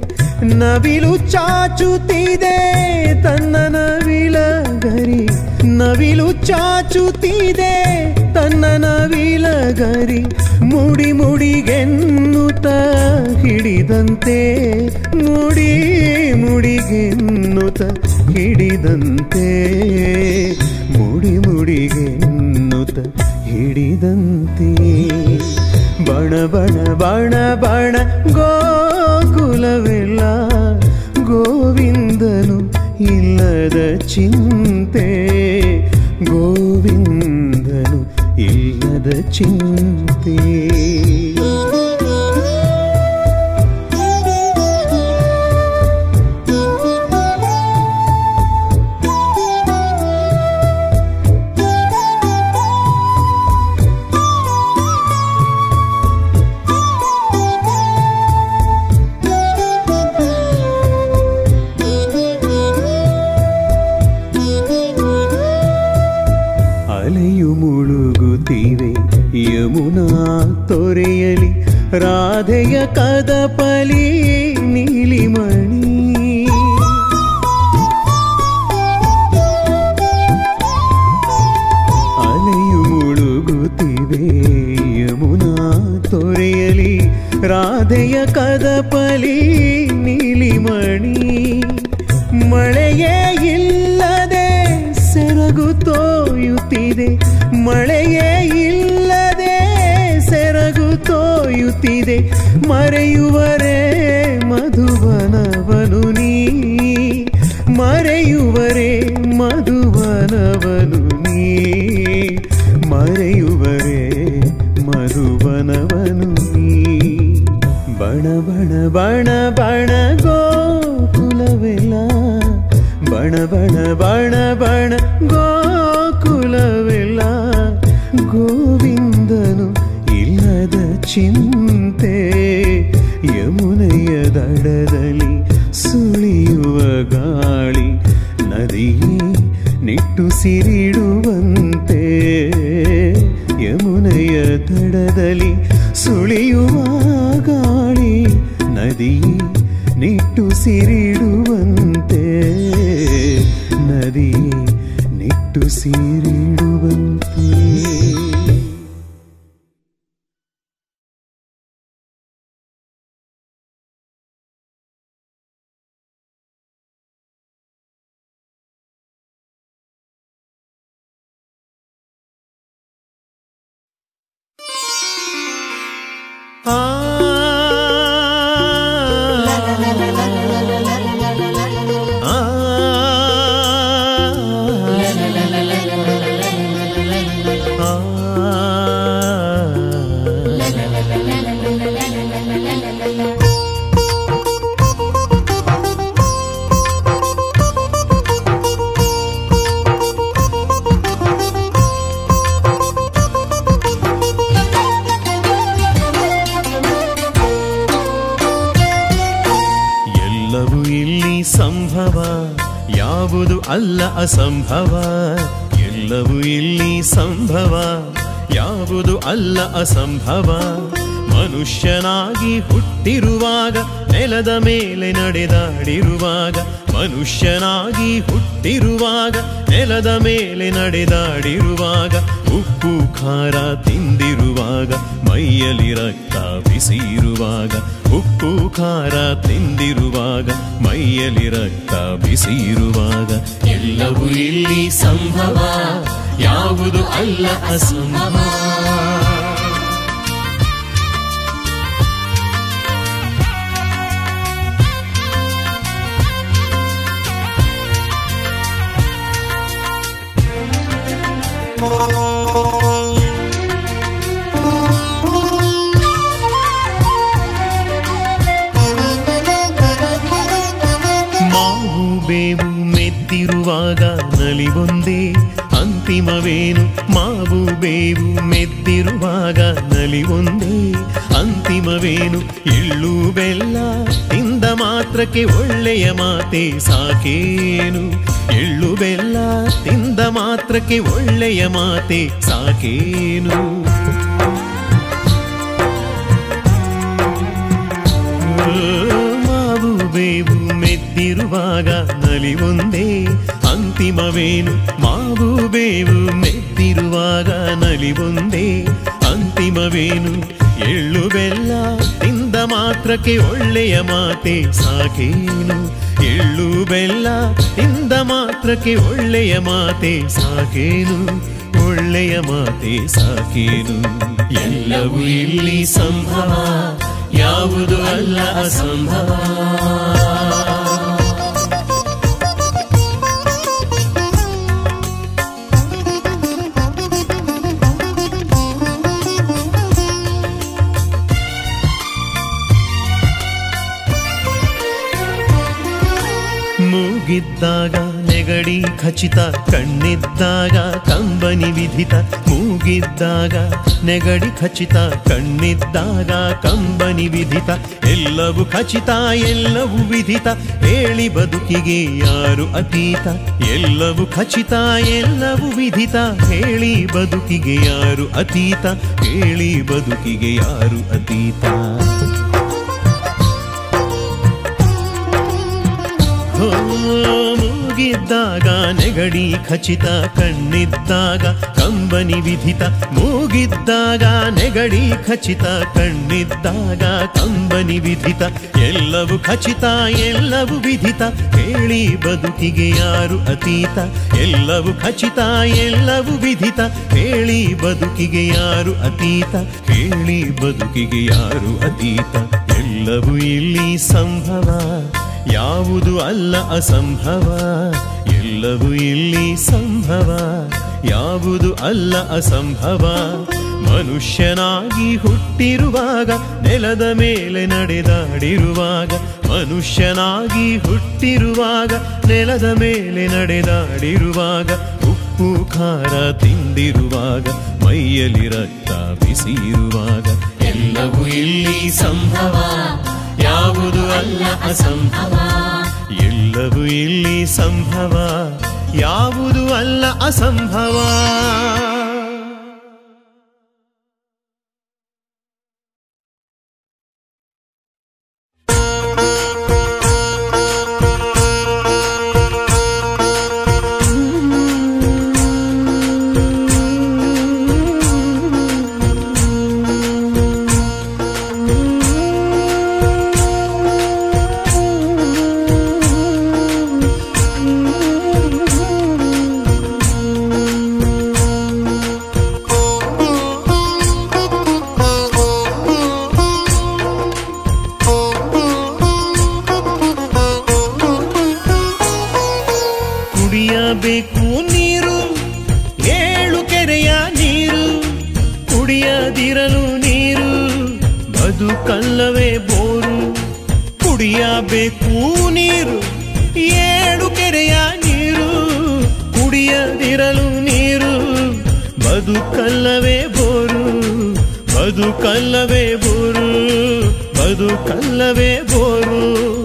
ನವಿಲು ಚಾಚುತ್ತಿದೆ ತನ್ನ ನವಿಲ ಗರಿ ನವಿಲು ಚಾಚುತ್ತಿದೆ ತನ್ನ ನವಿಲಗರಿ ಮುಡಿ ಮುಡಿಗೆನ್ನುತ್ತ ಹಿಡಿದಂತೆ ಮುಡಿ ಮುಡಿಗೆನ್ನುತ್ತ ಹಿಡಿದಂತೆ ಮುಡಿ ಮುಡಿಗೆನ್ನುತ್ತ ಹಿಡಿದಂತೆ ಬಣ ಬಣ ಬಣ ಬಣ ಗೋಕುಲವೆಲ್ಲ ಗೋವಿಂದನು ಇಲ್ಲದ ಚಿಂತೆ ಗೋವಿಂದನು ಇಲ್ಲದ ಚಿಂತೆ ಅಲೆಯು ಮುಳುಗುತ್ತಿವೆ ಯಮುನಾ ತೊರೆಯಲಿ ರಾಧೆಯ ಕದಪಲಿ ನೀಲಿಮಣಿ ಅಲೆಯು ಮುಳುಗುತ್ತಿವೆ ಯಮುನಾ ತೊರೆಯಲಿ ರಾಧೆಯ ಕದಪಲಿ ನೀಲಿಮಣಿ ಮಳೆಯೇ ಇಲ್ಲದೆ ಸೆರಗು ತೋಯುತ್ತಿದೆ ಮಳೆಯೇ ಇಲ್ಲದೆ ಸೆರಗು ತೋಯುತ್ತಿದೆ ಮರೆಯುವರೇ ಮಧುವನವನು ನೀ ಮರೆಯುವರೇ ಮಧುವನವನು ನೀ ಮರೆಯುವರೇ ಮಧುವನವನು ನೀ ಬಣ ಬಣ ಬಣ ಬಣ ಗೋಕುಲವೆಲ್ಲ ಬಣ ಬಣ ಬಣ ಬಣ ಗೋಕುಲವೆಲ್ಲ ಗೋವಿಂದನು ಇಲ್ಲದ ಚಿಂತೆ ಯಮುನೆಯ ದಡದಲ್ಲಿ ಸುಳಿಯುವ ಗಾಳಿ ನದಿಯೇ ನಿಟ್ಟುಸಿರಿಡುವಂತೆ ಯಮುನೆಯ ದಡದಲ್ಲಿ ಸುಳಿಯುವ ಗಾಳಿ ನದಿಯೇ ನಿಟ್ಟುಸಿರಿಡುವಂತೆ ನದಿಯೇ ನಿಟ್ಟುಸಿರಿಡುವಂತೆ ಆ ಆ ಎಲ್ಲವೂ ಇಲ್ಲಿ ಸಂಭವ ಯಾವುದು ಅಲ್ಲ ಅಸಂಭವ ಎಲ್ಲವೂ ಇಲ್ಲಿ ಸಂಭವ ಯಾವುದು ಅಲ್ಲ ಅಸಂಭವ ಮನುಷ್ಯನಾಗಿ ಹುಟ್ಟಿರುವಾಗ ನೆಲದ ಮೇಲೆ ನಡೆದಾಡಿರುವಾಗ ಮನುಷ್ಯನಾಗಿ ಹುಟ್ಟಿರುವಾಗ ನೆಲದ ಮೇಲೆ ನಡೆದಾಡಿರುವಾಗ ಉಪ್ಪು ಖಾರ ತಿಂದಿರುವಾಗ ಮೈಯಲ್ಲಿ ರಕ್ತ ಬಿಸಿಯಿರುವಾಗ ಉಪ್ಪು ಖಾರ ತಿಂದಿರುವಾಗ ಮೈಯಲ್ಲಿ ರಕ್ತ ಬಿಸಿಯಿರುವಾಗ ಎಲ್ಲವೂ ಇಲ್ಲಿ ಸಂಭವ ಯಾವುದು ಅಲ್ಲ ಅಸಂಭವ ಮಾವು ಬೇವು ಮೆದ್ದಿರುವಾಗ ನಲಿವೊಂದೇ ಅಂತಿಮವೇನು ಮಾವು ಬೇವು ಮೆದ್ದಿರುವಾಗ ನಲಿವೊಂದೇ ಅಂತಿಮವೇನು ಎಳ್ಳು ಬೆಲ್ಲ ತಿಂದ ಮಾತ್ರಕ್ಕೆ ಒಳ್ಳೆಯ ಮಾತೆ ಸಾಕೇನು ಎಳ್ಳು ಬೆಲ್ಲ ತಿಂದ ಮಾತ್ರಕ್ಕೆ ಒಳ್ಳೆಯ ಮಾತೆ ಸಾಕೇನು ಮಾವು ಬೇವು ಮೆದ್ದಿರುವಾಗ ನಲಿವೊಂದೇ ಅಂತಿಮ ಅಂತಿಮವೇನು ಮಾವು ಬೇವು ಮೆದ್ದಿರುವಾಗ ನಲಿವೊಂದೇ ಅಂತಿಮವೇನು ಎಳ್ಳು ಬೆಲ್ಲ ತಿಂದ ಮಾತ್ರಕ್ಕೆ ಒಳ್ಳೆಯ ಮಾತೆ ಸಾಕೇನು ಎಳ್ಳು ಬೆಲ್ಲ ತಿಂದ ಮಾತ್ರಕ್ಕೆ ಒಳ್ಳೆಯ ಮಾತೆ ಸಾಕೇನು ಒಳ್ಳೆಯ ಮಾತೆ ಸಾಕೇನು ಎಲ್ಲವೂ ಇಲ್ಲಿ ಸಂಭವ ಯಾವುದು ಅಲ್ಲ ಅಸಂಭವ ಮೂಗಿದ್ದಾಗ ನೆಗಡಿ ಖಚಿತ ಕಣ್ಣಿದ್ದಾಗ ಕಂಬನಿ ವಿಧಿತ ಮೂಗಿದ್ದಾಗ ನೆಗಡಿ ಖಚಿತ ಕಣ್ಣಿದ್ದಾಗ ಕಂಬನಿ ವಿಧಿತ ಎಲ್ಲವೂ ಖಚಿತ ಎಲ್ಲವೂ ವಿಧಿತ ಹೇಳಿ ಬದುಕಿಗೆ ಯಾರು ಅತೀತ ಎಲ್ಲವೂ ಖಚಿತ ಎಲ್ಲವೂ ವಿಧಿತ ಹೇಳಿ ಬದುಕಿಗೆ ಯಾರು ಅತೀತ ಹೇಳಿ ಬದುಕಿಗೆ ಯಾರು ಅತೀತ ಹೋ, ಮೂಗಿದ್ದಾಗ ನೆಗಡಿ ಖಚಿತ ಕಣ್ಣಿದ್ದಾಗ ಕಂಬನಿ ವಿಧಿತ ಮೂಗಿದ್ದಾಗ ನೆಗಡಿ ಖಚಿತ ಕಣ್ಣಿದ್ದಾಗ ಕಂಬನಿ ವಿಧಿತ ಎಲ್ಲವೂ ಖಚಿತ ಎಲ್ಲವೂ ವಿಧಿತ ಹೇಳಿ ಬದುಕಿಗೆ ಯಾರು ಅತೀತ ಎಲ್ಲವೂ ಖಚಿತ ಎಲ್ಲವೂ ವಿಧಿತ ಹೇಳಿ ಬದುಕಿಗೆ ಯಾರು ಅತೀತ ಹೇಳಿ ಬದುಕಿಗೆ ಯಾರು ಅತೀತ ಎಲ್ಲವೂ ಇಲ್ಲಿ ಸಂಭವ ಯಾವುದು ಅಲ್ಲ ಅಸಂಭವ ಎಲ್ಲವೂ ಇಲ್ಲಿ ಸಂಭವ ಯಾವುದು ಅಲ್ಲ ಅಸಂಭವ ಮನುಷ್ಯನಾಗಿ ಹುಟ್ಟಿರುವಾಗ ನೆಲದ ಮೇಲೆ ನಡೆದಾಡಿರುವಾಗ ಮನುಷ್ಯನಾಗಿ ಹುಟ್ಟಿರುವಾಗ ನೆಲದ ಮೇಲೆ ನಡೆದಾಡಿರುವಾಗ ಉಪ್ಪು ಖಾರ ತಿಂದಿರುವಾಗ ಮೈಯಲ್ಲಿ ರಕ್ತ ಬಿಸಿಯಿರುವಾಗ ಎಲ್ಲವೂ ಇಲ್ಲಿ ಸಂಭವ ಯಾವುದು ಅಲ್ಲ ಅಸಂಭವ ಎಲ್ಲವೂ ಇಲ್ಲಿ ಸಂಭವ ಯಾವುದು ಅಲ್ಲ ಅಸಂಭವ ಕುಡಿಯಬೇಕು ನೀರು ಏಳು ಕೆರೆಯ ನೀರು ಕುಡಿಯದಿರಲು ನೀರು ಬದುಕಲ್ಲವೇ ಬೋರು ಕುಡಿಯಬೇಕು ನೀರು ಏಳು ಕೆರೆಯ ನೀರು ಕುಡಿಯದಿರಲು ನೀರು ಬದುಕಲ್ಲವೇ ಬೋರು ಬದುಕಲ್ಲವೇ ಬೋರು ಬದುಕಲ್ಲವೇ ಬೋರು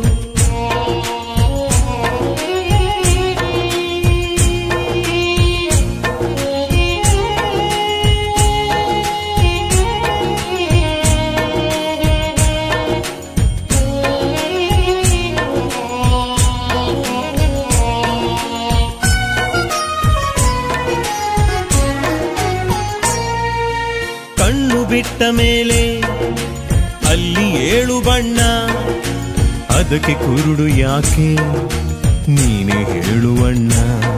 ಕಣ್ಣು ಬಿಟ್ಟ ಮೇಲೆ ಅಲ್ಲಿ ಏಳು ಬಣ್ಣ ಅದಕ್ಕೆ ಕುರುಡು ಯಾಕೆ ನೀನೇ ಹೇಳುವಣ್ಣ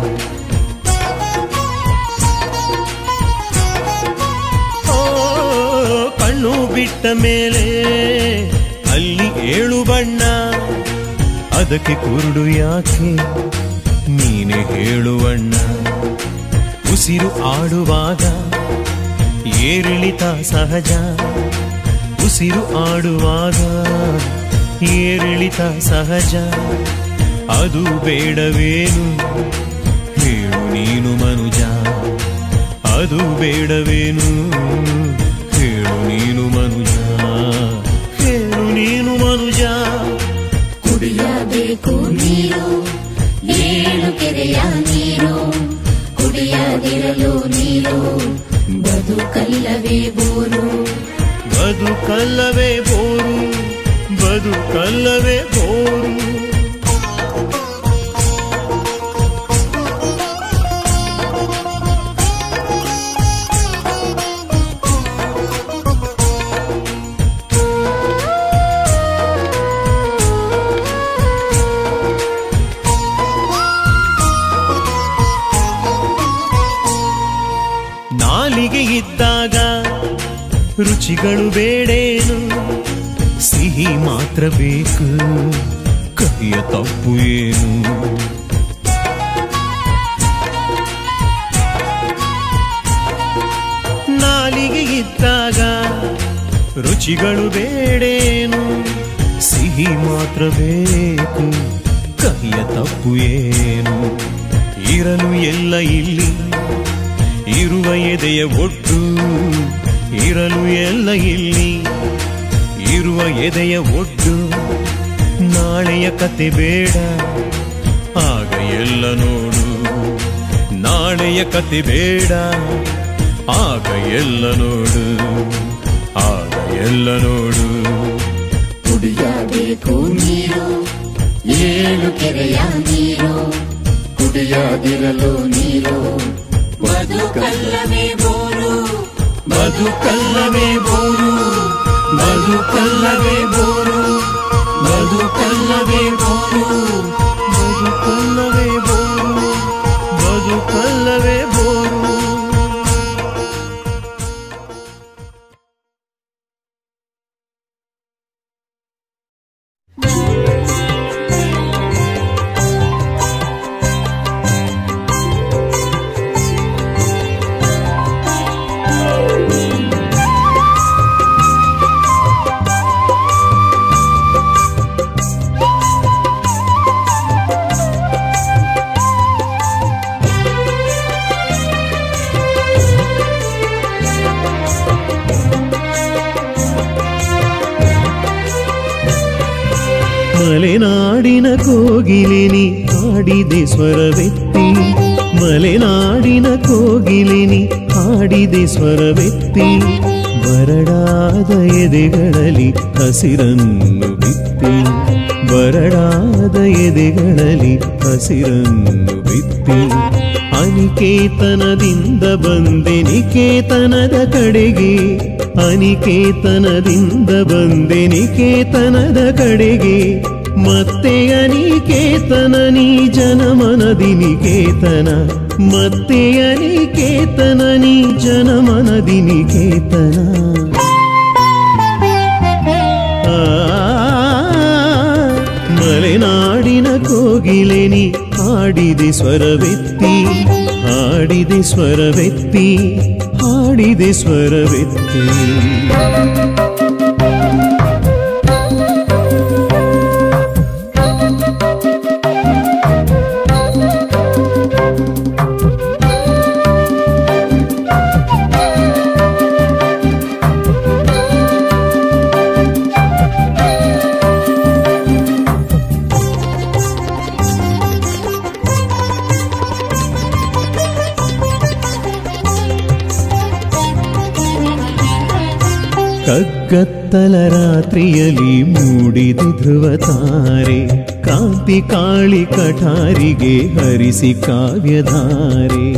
ಓ, ಕಣ್ಣು ಬಿಟ್ಟ ಮೇಲೆ ಅಲ್ಲಿ ಏಳು ಬಣ್ಣ ಅದಕ್ಕೆ ಕುರುಡು ಯಾಕೆ ನೀನೇ ಹೇಳುವಣ್ಣ ಉಸಿರು ಆಡುವಾಗ ಏರಿಳಿತ ಸಹಜ ಉಸಿರು ಆಡುವಾಗ ಏರಿಳಿತ ಸಹಜ ಅದು ಬೇಡವೇನು ಹೇಳು ನೀನು ಮನುಜ ಅದು ಬೇಡವೇನು ಹೇಳು ನೀನು ಮನುಜ ಹೇಳು ನೀನು ಮನುಜ ಕುಡಿಯಬೇಕು ನೀರು ಏಳು ಕೆರೆಯ ನೀರು ಕುಡಿಯದಿರಲು ನೀರು ಬದುಕಲ್ಲವೇ ಬೋರು ಬದುಕಲ್ಲವೇ ಬೋರು ಬದುಕಲ್ಲವೇ ಬೋರು ರುಚಿಗಳು ಬೇಡೇನು ಸಿಹಿ ಮಾತ್ರ ಬೇಕು ಕಹಿಯ ತಪ್ಪು ಏನು ನಾಲಿಗೆ ಇದ್ದಾಗ ರುಚಿಗಳು ಬೇಡೇನು ಸಿಹಿ ಮಾತ್ರ ಬೇಕು ಕಹಿಯ ತಪ್ಪು ಏನು ಇರಲು ಎಲ್ಲ ಇಲ್ಲಿ ಇರುವ ಎದೆಯ ಒಟ್ಟು ಇರಲು ಎಲ್ಲ ಇಲ್ಲಿ ಇರುವ ಎದೆಯ ಒಟ್ಟು ನಾಳೆಯ ಕತೆ ಬೇಡ ಆಗ ಎಲ್ಲ ನೋಡು ನಾಳೆಯ ಕತೆ ಬೇಡ ಆಗ ಎಲ್ಲ ನೋಡು ಆಗ ಎಲ್ಲ ನೋಡು ಕುಡಿಯಬೇಕು ನೀರು ಏಳು ಕೆರೆಯ ನೀರು ಕುಡಿಯದಿರಲು ನೀರು ಬದುಕಲ್ಲವೇ ಬೋರು ಬದುಕಲ್ಲವೇ ಬೋರು ಬದುಕಲ್ಲವೇ ಬೋರು ಬದುಕಲ್ಲವೇ ಬೋರು ಬದುಕಲ್ಲವೇ ಬೋರು ಬದುಕಲ್ಲವೇ ಬೋರು ಮಲೆನಾಡಿನ ಕೋಗಿಲಿನಿ ಹಾಡಿದೆ ಸ್ವರವೆತ್ತಿ ಮಲೆನಾಡಿನ ಕೋಗಿಲಿನಿ ಹಾಡಿದೆ ಸ್ವರವೆತ್ತಿ ಬರಡಾದ ಎದೆಗಳಲ್ಲಿ ಹಸಿರನ್ನು ಬಿತ್ತಿ ಬರಡಾದ ಎದೆಗಳಲ್ಲಿ ಹಸಿರನ್ನು ಬಿತ್ತಿ ಅನಿಕೇತನದಿಂದ ಬಂದೆ ನಿಕೇತನದ ಕಡೆಗೆ ಅನಿಕೇತನದಿಂದ ಬಂದೆ ನಿಕೇತನದ ಕಡೆಗೆ ಮತ್ತೆ ಅನಿಕೇತನ ನೀ ಜನಮನದಿ ನಿಕೇತನ ಮತ್ತೆ ಅನಿಕೇತನ ನೀ ಜನಮನದಿ ನಿಕೇತನ ಆ, ಮಲೆನಾಡಿನ ಕೋಗಿಲೆನಿ ಹಾಡಿದೆ ಸ್ವರವೆತ್ತಿ ಹಾಡಿದೆ ಸ್ವರವೆತ್ತಿ ಹಾಡಿದೆ ಸ್ವರವೆತ್ತಿ ಕಗ್ಗತ್ತಲ ರಾತ್ರಿಯಲ್ಲಿ ಮೂಡಿದೆ ಧ್ರುವ ತಾರೆ ಕಾಂತಿ ಕಾಳಿ ಕಠಾರಿಗೆ ಹರಿಸಿ ಕಾವ್ಯಧಾರೆ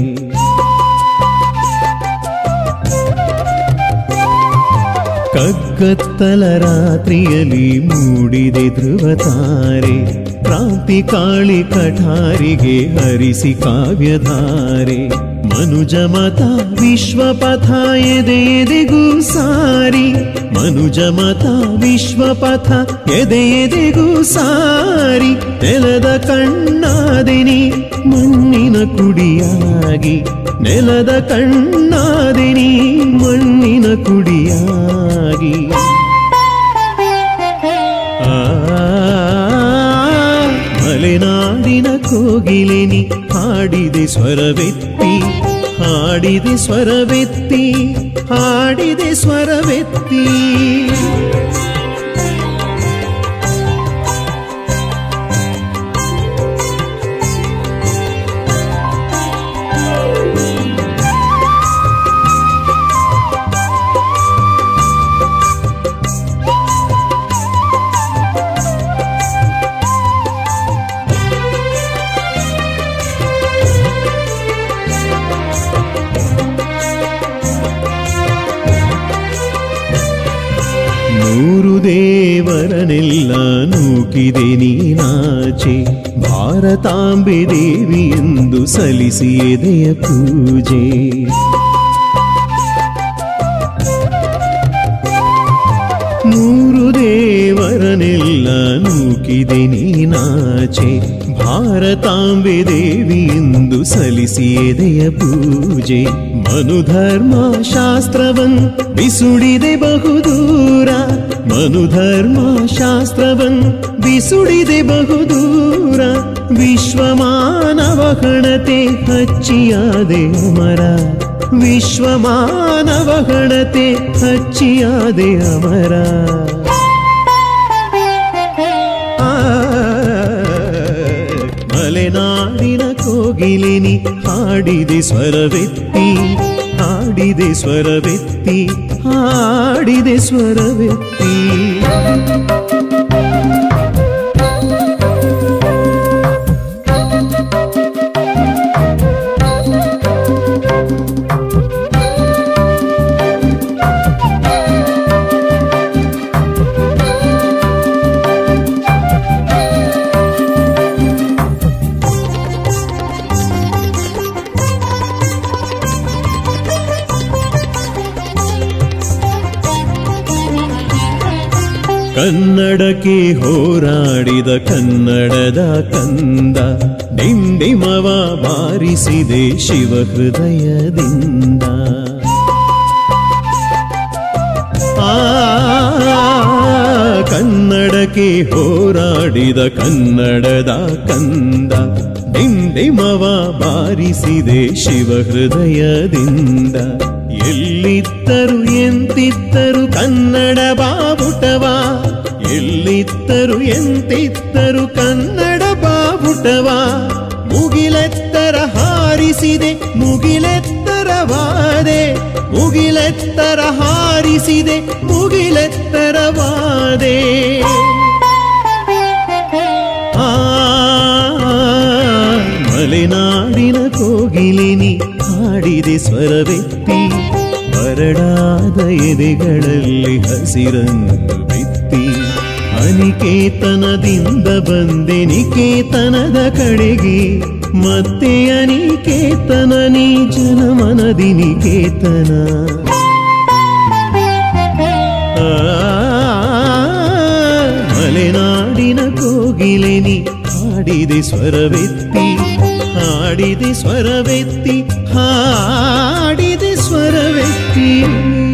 ಕಗ್ಗತ್ತಲ ರಾತ್ರಿಯಲ್ಲಿ ಮೂಡಿದೆ ಧ್ರುವ ತಾರೆ ಕ್ರಾಂತಿ ಕಾಳಿ ಕಠಾರಿಗೆ ಹರಿಸಿ ಕಾವ್ಯಧಾರೆ ಮನುಜ ಮತ ವಿಶ್ವಪಥ ಎದೆ ಎದೆಗೂ ಸಾರಿ ಮನುಜ ಮತ ವಿಶ್ವಪಥ ಎದೆ ಎದೆಗೂ ಸಾರಿ ನೆಲದ ಕಣ್ಣಾದೆನಿ ಮಣ್ಣಿನ ಕುಡಿಯಾಗಿ ನೆಲದ ಕಣ್ಣಾದೆನಿ ಮಣ್ಣಿನ ಕುಡಿಯಾಗಿ ಆ, ಮಲೆನಾಡಿನ ಕೋಗಿಲೆನಿ ಹಾಡಿದೆ ಸ್ವರವೆತ್ತಿ ಹಾಡಿದೆ ಸ್ವರವೆತ್ತಿ ಹಾಡಿದೆ ಸ್ವರವೆತ್ತಿ ನೂರು ದೇವರನೆಲ್ಲ ನೂಕಿದೆ ನೀನಾಚೆ ಭಾರತಾಂಬೆ ದೇವಿ ಎಂದು ಸಲ್ಲಿಸಿ ಎದೆಯ ಪೂಜೆ ನೂಕಿದೆ ನೀನಾಚೆ ಭಾರತಾಂಬೆ ದೇವಿ ಎಂದು ಸಲ್ಲಿಸಿ ಎದೆಯ ಪೂಜೆ ಮನುಧರ್ಮ ಶಾಸ್ತ್ರವನ್ ಬಿಸುಡಿದೆ ಬಹುದೂರ ಮನುಧರ್ಮ ಶಾಸ್ತ್ರವನ್ ಬಿಸುಡಿದೆ ಬಹುದೂರ ವಿಶ್ವಮಾನವ ಗಣತೆ ಹಚ್ಚಿಯಾದೆ ಅಮರ ವಿಶ್ವಮಾನವ ಗಣತೆ ಹಚ್ಚಿಯಾದೆ ಅಮರ ಆ, ಮಲೆನಾಡಿನ ಕೋಗಿಲಿನಿ ಹಾಡಿದೆ ಸ್ವರವೆತ್ತಿ ಹಾಡಿದೆ ಸ್ವರವೆತ್ತಿ ಹಾಡಿದೆ ಸ್ವರವೆತ್ತಿ ಕನ್ನಡಕ್ಕೆ ಹೋರಾಡಿದ ಕನ್ನಡದ ಕಂದ ಡಿಂಡಿಮವ ಬಾರಿಸಿದೆ ಶಿವ ಹೃದಯದಿಂದ ಆ ಕನ್ನಡಕ್ಕೆ ಹೋರಾಡಿದ ಕನ್ನಡದ ಕಂದ ಡಿಂಡಿಮವ ಬಾರಿಸಿದೆ ಶಿವ ಹೃದಯದಿಂದ ಎಲ್ಲಿದ್ದರು ಎಂತಿದ್ದರು ಕನ್ನಡ ಬಾವುಟವ ಎಲ್ಲಿದ್ದರು ಎಂತಿದ್ದರು ಕನ್ನಡ ಬಾವುಟವ ಮುಗಿಲೆತ್ತರ ಹಾರಿಸಿದೆ ಮುಗಿಲೆತ್ತರವಾದೆ ಮುಗಿಲೆತ್ತರ ಹಾರಿಸಿದೆ ಮುಗಿಲೆತ್ತರವಾದೆ ಆ ಮಲೆನಾಡಿನ ಕೋಗಿಲಿನಿ ಹಾಡಿದೆ ಸ್ವರವೆತ್ತಿ ಬರಡಾದ ಎದೆಗಳಲ್ಲಿ ಹಸಿರನ್ನು ಬಿತ್ತಿ ಅನಿಕೇತನದಿಂದ ಬಂದೆ ನಿಕೇತನದ ಕಡೆಗೆ ಮತ್ತೆ ಅನಿಕೇತನ ನೀ ಜನಮನದಿ ನಿಕೇತನ ಆ, ಮಲೆನಾಡಿನ ಕೋಗಿಲೆನಿ ಹಾಡಿದೆ ಸ್ವರವೆತ್ತಿ ಹಾಡಿದೆ ಸ್ವರವೆತ್ತಿ ಹಾಡಿದೆ ಸ್ವರವೆತ್ತಿ